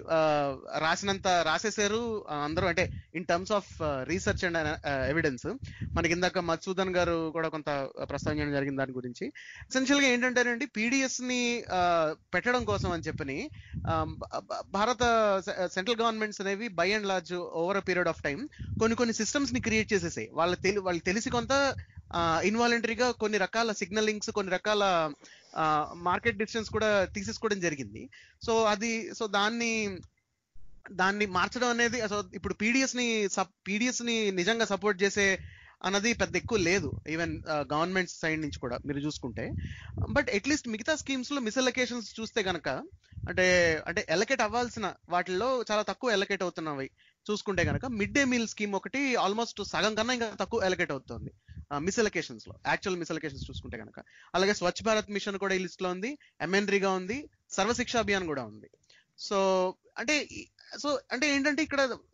రాసినంత రాసేసారు అందరూ అంటే in terms of research and evidence మనకి ఇందాక మధుసూదన్ గారు కూడా కొంత ప్రస్తావించడం జరిగింది దాని గురించి ఎసెన్షియల్ గా ఏంటంటేనండి పీడిఎస్ ని పెట్టడం కోసం అని చెప్పని భారత సెంట్రల్ గవర్నమెంట్స్ అనేవి by and large over a period of time కొన్ని కొన్ని సిస్టమ్స్ ని క్రియేట్ చేసేసాయి వాళ్ళ తెలి వాళ్ళు తెలిసి కొంత ఇన్వాలంటరీగా కొన్ని రకాల సిగ్నలింగ్స్ కొన్ని రకాల మార్కెట్ డిస్టెన్స్ కూడా తీసేసుకోవడం జరిగింది సో అది సో దాన్ని దాన్ని మార్చడం అనేది ఇప్పుడు పీడిఎస్ ని పీడిఎస్ ని నిజంగా సపోర్ట్ చేసే అన్నది పెద్ద ఎక్కువ లేదు ఈవెన్ గవర్నమెంట్ సైడ్ నుంచి కూడా మీరు చూసుకుంటే బట్ అట్లీస్ట్ మిగతా స్కీమ్స్ లో మిస్అలకేషన్స్ చూస్తే గనక అంటే అంటే ఎలకేట్ అవ్వాల్సిన వాటిల్లో చాలా తక్కువ ఎలకేట్ అవుతున్నవి చూసుకుంటే కనుక మిడ్ డే మీల్ స్కీమ్ ఒకటి ఆల్మోస్ట్ సగం కన్నా ఇంకా తక్కువ ఎలకేట్ అవుతుంది మిస్అలకేషన్స్ లో యాక్చువల్ మిస్అలకేషన్స్ చూసుకుంటే కనుక అలాగే స్వచ్ఛ భారత్ మిషన్ కూడా ఈ లిస్ట్ లో ఉంది ఎంఎన్రీగా ఉంది సర్వశిక్ష అభియాన్ కూడా ఉంది సో అంటే సో అంటే ఏంటంటే ఇక్కడ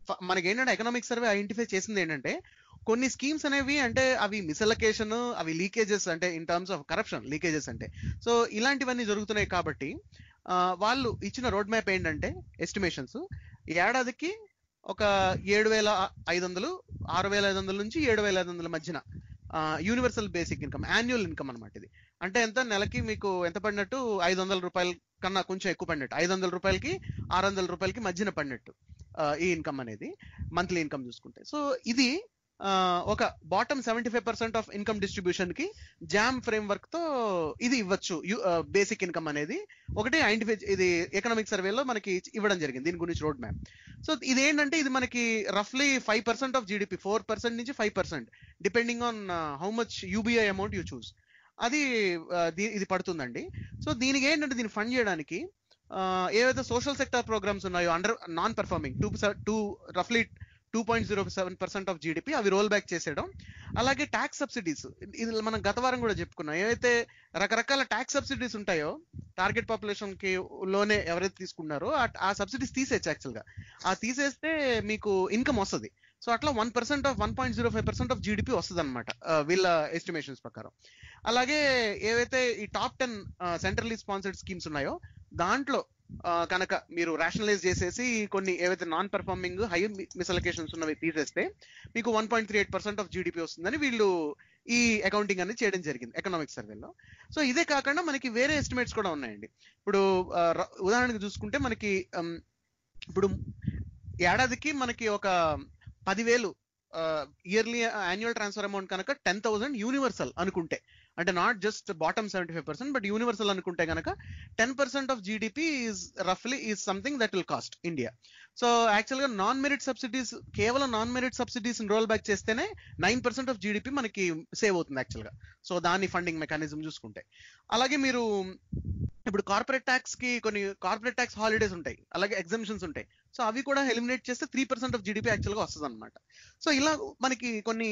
ఫ- మనకి ఏంటంటే ఎకనామిక్ సర్వే ఐడెంటిఫై చేసింది ఏంటంటే కొన్ని స్కీమ్స్ అనేవి అంటే అవి మిసలకేషన్ అవి లీకేజెస్ అంటే in terms of corruption leakages అంటే సో ఇలాంటివన్నీ జరుగుతున్నాయి కాబట్టి ఆ, వాళ్ళు ఇచ్చిన రోడ్ మ్యాప్ ఏంటంటే ఎస్టిమేషన్స్ ఏడాదికి ఒక ఏడు వేల ఐదు వందలు ఆరు వేల ఐదు వందల నుంచి ఏడు వేల ఐదు వందల మధ్యన universal basic income annual income అనమాట ఇది అంటే ఎంత నెలకి మీకు ఎంత పడినట్టు ఐదు వందల రూపాయల కన్నా కొంచెం ఎక్కువ పడినట్టు ఐదు వందల రూపాయలకి ఆరు వందల రూపాయలకి మధ్యన పడినట్టు ఆ, ఈ ఇన్కమ్ అనేది మంత్లీ ఇన్కమ్ చూసుకుంటే సో ఇది ఆ, ఒక bottom seventy five percent of income distribution కి జామ్ ఫ్రేమ్ వర్క్ తో ఇది ఇవ్వచ్చు బేసిక్ ఇన్కమ్ అనేది ఒకటి ఐడెంటిఫై ఇది ఎకనామిక్ సర్వేలో మనకి ఇవ్వడం జరిగింది దీని గురించి రోడ్ మ్యాప్ సో ఇది ఏంటంటే ఇది మనకి రఫ్లీ five percent of GDP four percent నుంచి five percent depending on how much UBI amount you choose అది ఆ, దీ- ఇది పడుతుందండి సో దీనికి ఏంటంటే దీన్ని ఫండ్ చేయడానికి ఆ, ఏవైతే సోషల్ సెక్టర్ ప్రోగ్రామ్స్ ఉన్నాయో under non performing two two రఫ్లీ two point zero seven percent of GDP అవి రోల్ బ్యాక్ చేసేయడం అలాగే ట్యాక్స్ సబ్సిడీస్ ఇది మనం గత వారం కూడా చెప్పుకున్నాం ఏవైతే రకరకాల ట్యాక్స్ సబ్సిడీస్ ఉంటాయో టార్గెట్ పాపులేషన్ కి లోనే ఎవరైతే తీసుకున్నారో ఆ- ఆ సబ్సిడీస్ తీసేయచ్చు యాక్చువల్ గా ఆ తీసేస్తే మీకు ఇన్కమ్ వస్తుంది సో అట్లా one percent of one point zero five percent of GDP వస్తుంది అనమాట వీళ్ళ ఎస్టిమేషన్స్ ప్రకారం అలాగే ఏవైతే ఈ top ten centrally sponsored schemes ఉన్నాయో దాంట్లో ఆ, కనుక మీరు రేషనలైజ్ చేసేసి కొన్ని ఏవైతే నాన్ పర్ఫార్మింగ్ హై మిసలకేషన్స్ ఉన్నవి తీసేస్తే మీకు one point three eight percent of GDP వస్తుందని వీళ్ళు ఈ అకౌంటింగ్ అనేది చేయడం జరిగింది ఎకనామిక్ సర్వేలో సో ఇదే కాకుండా మనకి వేరే ఎస్టిమేట్స్ కూడా ఉన్నాయండి ఇప్పుడు ఆ, ర- ఉదాహరణకు చూసుకుంటే మనకి ఉమ్, ఇప్పుడు ఏడాదికి మనకి ఒక పదివేలు ఇయర్లీ యాన్యువల్ ట్రాన్స్ఫర్ అమౌంట్ కనుక టెన్ థౌసండ్ యూనివర్సల్ అనుకుంటే అంటే not just bottom seventy five percent but universal అనుకుంటే కనుక ten percent of GDP is రఫ్లీ is something that will cost India so actual గా నాన్ మెరిట్ సబ్సిడీస్ కేవలం non merit subsidies roll back చేస్తేనే nine percent of GDP మనకి save అవుతుంది actual గా so దాని ఫండింగ్ మెకానిజం చూసుకుంటే అలాగే మీరు ఇప్పుడు కార్పొరేట్ ట్యాక్స్ కి కొన్ని కార్పొరేట్ ట్యాక్స్ హాలిడేస్ ఉంటాయి అలాగే ఎగ్జామ్షన్స్ ఉంటాయి సో అవి కూడా ఎలిమినేట్ చేస్తే three percent of GDP actual గా వస్తుంది అనమాట సో ఇలా మనకి కొన్ని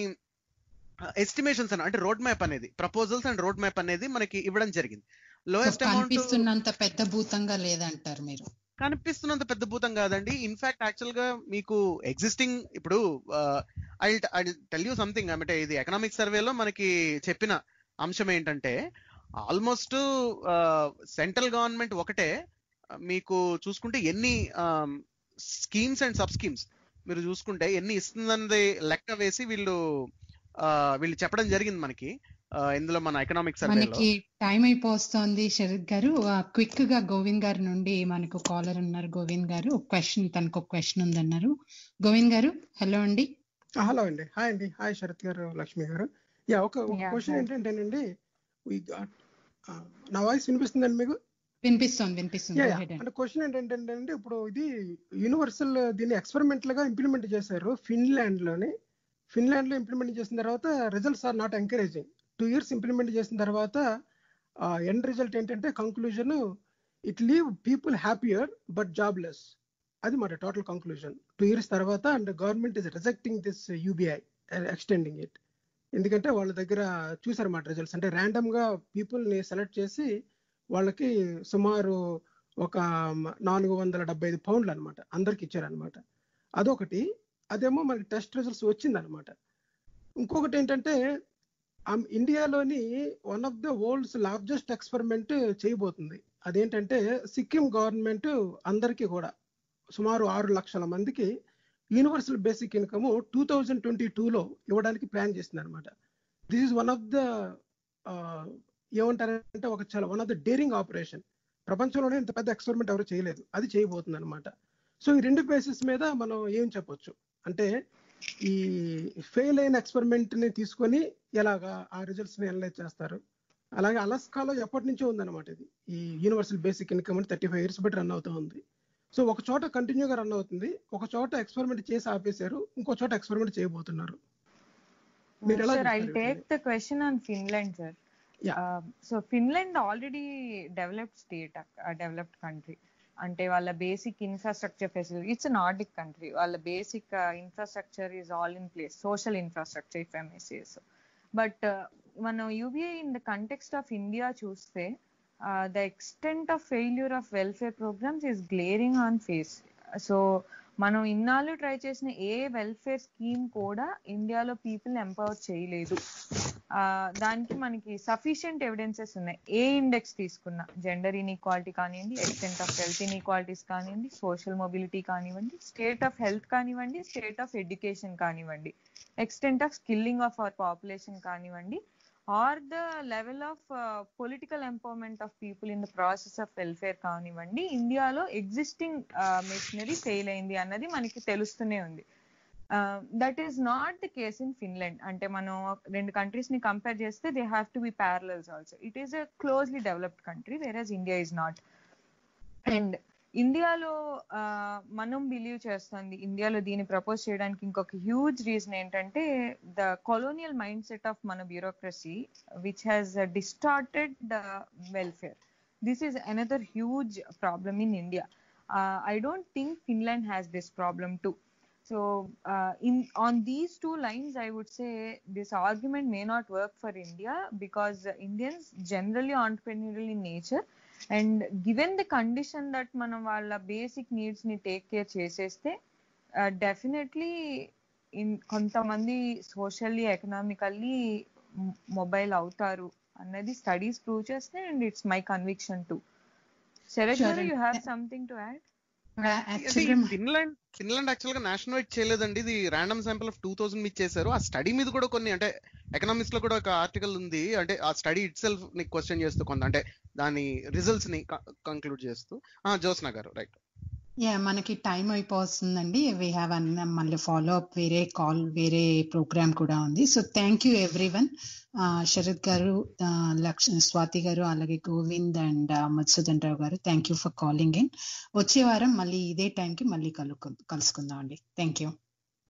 ఎస్టిమేషన్స్ అంటే రోడ్ మ్యాప్ అనేది ప్రపోజల్స్ అండ్ రోడ్ మ్యాప్ అనేది మనకి ఇవ్వడం జరిగింది లోయెస్ట్ అమౌంట్ కనిపిస్తున్నంత పెద్ద భూతంగా లేదంటారు మీరు కనిపిస్తున్నంత పెద్ద భూతం కాదండి ఇన్ఫాక్ట్ యాక్చువల్ గా మీకు ఎగ్జిస్టింగ్ ఇప్పుడు I I tell you something అంటే ఇది ఎకనామిక్ సర్వేలో మనకి చెప్పిన అంశం ఏంటంటే ఆల్మోస్ట్ సెంట్రల్ గవర్నమెంట్ ఒకటే ఆ, మీకు చూసుకుంటే ఎన్ని స్కీమ్స్ అండ్ సబ్ స్కీమ్స్ మీరు చూసుకుంటే ఎన్ని ఇస్తుందన్నది లెక్క వేసి వీళ్ళు ఆ, వీళ్ళు చెప్పడం జరిగింది మనకి ఆ, ఇందులో మన ఎకనామిక్ సర్వేలో మనకి టైం అయిపోస్తోంది శరత్ గారు క్విక్ గా గోవింద్ గారి నుండి మనకు కాలర్ ఉన్నారు గోవింద్ గారు ఒక క్వశ్చన్ తనకు ఒక క్వశ్చన్ ఉందన్నారు గోవింద్ గారు హలో అండి హలో అండి హాయ్ అండి హాయ్ శరత్ గారు లక్ష్మి గారు యా ఒక Yeah, క్వశ్చన్ hi. ఏంటంటేనండి we got- ఆ, నా వాయిస్ వినిపిస్తుందండి మీకు వినిపిస్తోంది వినిపిస్తుంది యా Go యా ahead అండి. అంటే క్వశ్చన్ ఏంటంటే అండి ఇప్పుడు ఇది యూనివర్సల్ దీన్ని ఎక్స్పెరిమెంటల్ గా ఇంప్లిమెంట్ చేశారు ఫిన్లాండ్ లోని ఫిన్లాండ్ లో ఇంప్లిమెంట్ చేసిన తర్వాత results are not encouraging two years implement చేసిన తర్వాత ఎండ్ రిజల్ట్ ఏంటంటే conclusion it leave people happier but jobless అది మాట టోటల్ కంక్లూజన్ టూ ఇయర్స్ తర్వాత and government is rejecting this UBI extending it ఎందుకంటే వాళ్ళ దగ్గర చూసారన్నమాట రిజల్ట్స్ అంటే ర్యాండమ్ గా పీపుల్ ని సెలెక్ట్ చేసి వాళ్ళకి సుమారు ఒక నాలుగు వందల డెబ్బై ఐదు పౌండ్లు అనమాట అందరికి ఇచ్చారనమాట అదొకటి అదేమో మనకి టెస్ట్ రిజల్ట్స్ వచ్చిందనమాట ఇంకొకటి ఏంటంటే ఆమ్ ఇండియాలోని one of the world's largest experiment చేయబోతుంది అదేంటంటే సిక్కిం గవర్నమెంట్ అందరికీ కూడా సుమారు ఆరు లక్షల మందికి universal basic income two thousand twenty టూలో ఇవ్వడానికి ప్లాన్ చేసింది అనమాట this is one of the ఏమంటారంటే ఒక చాలా one of the daring operation ప్రపంచంలోనే ఇంత పెద్ద ఎక్స్పెరిమెంట్ ఎవరు చేయలేదు అది చేయబోతుంది అనమాట సో ఈ రెండు బేసిస్ మీద మనం ఏం చెప్పొచ్చు అంటే ఈ ఫెయిల్ అయిన ఎక్స్పెరిమెంట్ ని తీసుకొని ఎలాగా ఆ రిజల్ట్స్ ని అనలైజ్ చేస్తారు అలాగే అలస్కాలో ఎప్పటి నుంచో ఉందన్నమాట ఇది ఈ యూనివర్సల్ బేసిక్ ఇన్కమ్ అని థర్టీ ఫైవ్ ఇయర్స్ బట్టి రన్ అవుతూ ఉంది సో ఒక చోట కంటిన్యూగా రన్ అవుతుంది ఒక చోట ఎక్స్పెరిమెంట్ చేసి ఆపేశారు ఇంకో చోట ఎక్స్పెరిమెంట్ చేయబోతున్నారు మీరు ఎలా సార్ ఐ చూస్తారు take the question on Finland sir Yeah. So Finland already developed state developed country అంటే వాళ్ళ basic infrastructure facility it's Nordic country వాళ్ళ basic infrastructure is all in place social infrastructure if MSAs but మనం UBI in the context of India చూస్తే the extent of failure of welfare programmes is glaring on face so మనం ఇన్నాళ్ళు try చేసిన ఏ welfare scheme కూడా ఇండియాలో people empower చేయలేదు ఆ, దానికి మనకి సఫిషియంట్ ఎవిడెన్సెస్ ఉన్నాయి ఏ ఇండెక్స్ తీసుకున్నా జెండర్ ఇన్ఈక్వాలిటీ కానివ్వండి ఎక్స్టెంట్ ఆఫ్ హెల్త్ ఇన్ఈక్వాలిటీస్ కానివ్వండి సోషల్ మొబిలిటీ కానివ్వండి స్టేట్ ఆఫ్ హెల్త్ కానివ్వండి స్టేట్ ఆఫ్ ఎడ్యుకేషన్ కానివ్వండి extent of skilling of our population కానివ్వండి or the level of political empowerment of people in the process of welfare కానివ్వండి ఇండియాలో existing machinery fail అయింది అన్నది మనకి తెలుస్తూనే ఉంది that is not the case in Finland అంటే మనం రెండు కంట్రీస్ ని కంపేర్ చేస్తే they have to be parallels also it is a closely developed country where India is not and ఇండియాలో ఆ, మనం బిలీవ్ చేస్తుంది ఇండియాలో దీన్ని ప్రపోజ్ చేయడానికి ఇంకొక హ్యూజ్ రీజన్ ఏంటంటే the colonial mindset of మన bureaucracy which has distorted the welfare this is another huge problem in India I don't think Finland has this problem to So, uh, in on these two lines, I would say this argument may not work for India because uh, Indians generally entrepreneurial in nature, and given the condition that మనం వాళ్ళ basic needs ని take care చేసేస్తే definitely in కొంతమంది socially economically mobile అవుతారు అన్నది studies prove చేస్తే and it's my conviction to Sharath గారు Sure. You have something to add యాక్చువల్గా ఫిన్లాండ్ ఫిన్లాండ్ యాక్చువల్ గా నేషనల్ వైడ్ చేయలేదండి ఇది random sample of two thousand మీద చేశారు ఆ స్టడీ మీద కూడా కొన్ని అంటే ఎకనామిక్స్ లో కూడా ఒక ఆర్టికల్ ఉంది అంటే ఆ స్టడీ ఇట్ సెల్ఫ్ ని క్వశ్చన్ చేస్తూ కొంత అంటే దాని రిజల్ట్స్ ని కంక్లూడ్ చేస్తూ ఆ జ్యోత్స్న గారు రైట్ యా మనకి టైం అయిపోతుందండి వీ హ్యావ్ అన్న మళ్ళీ ఫాలో అప్ వేరే కాల్ వేరే ప్రోగ్రామ్ కూడా ఉంది so thank you everyone Sharath గారు ఆ, లక్ష స్వాతి గారు అలాగే గోవింద్ అండ్ మధుసూదన్ రావు గారు thank you for calling in వచ్చే వారం మళ్ళీ ఇదే టైంకి మళ్ళీ కలుకు కలుసుకుందాం అండి థ్యాంక్ యూ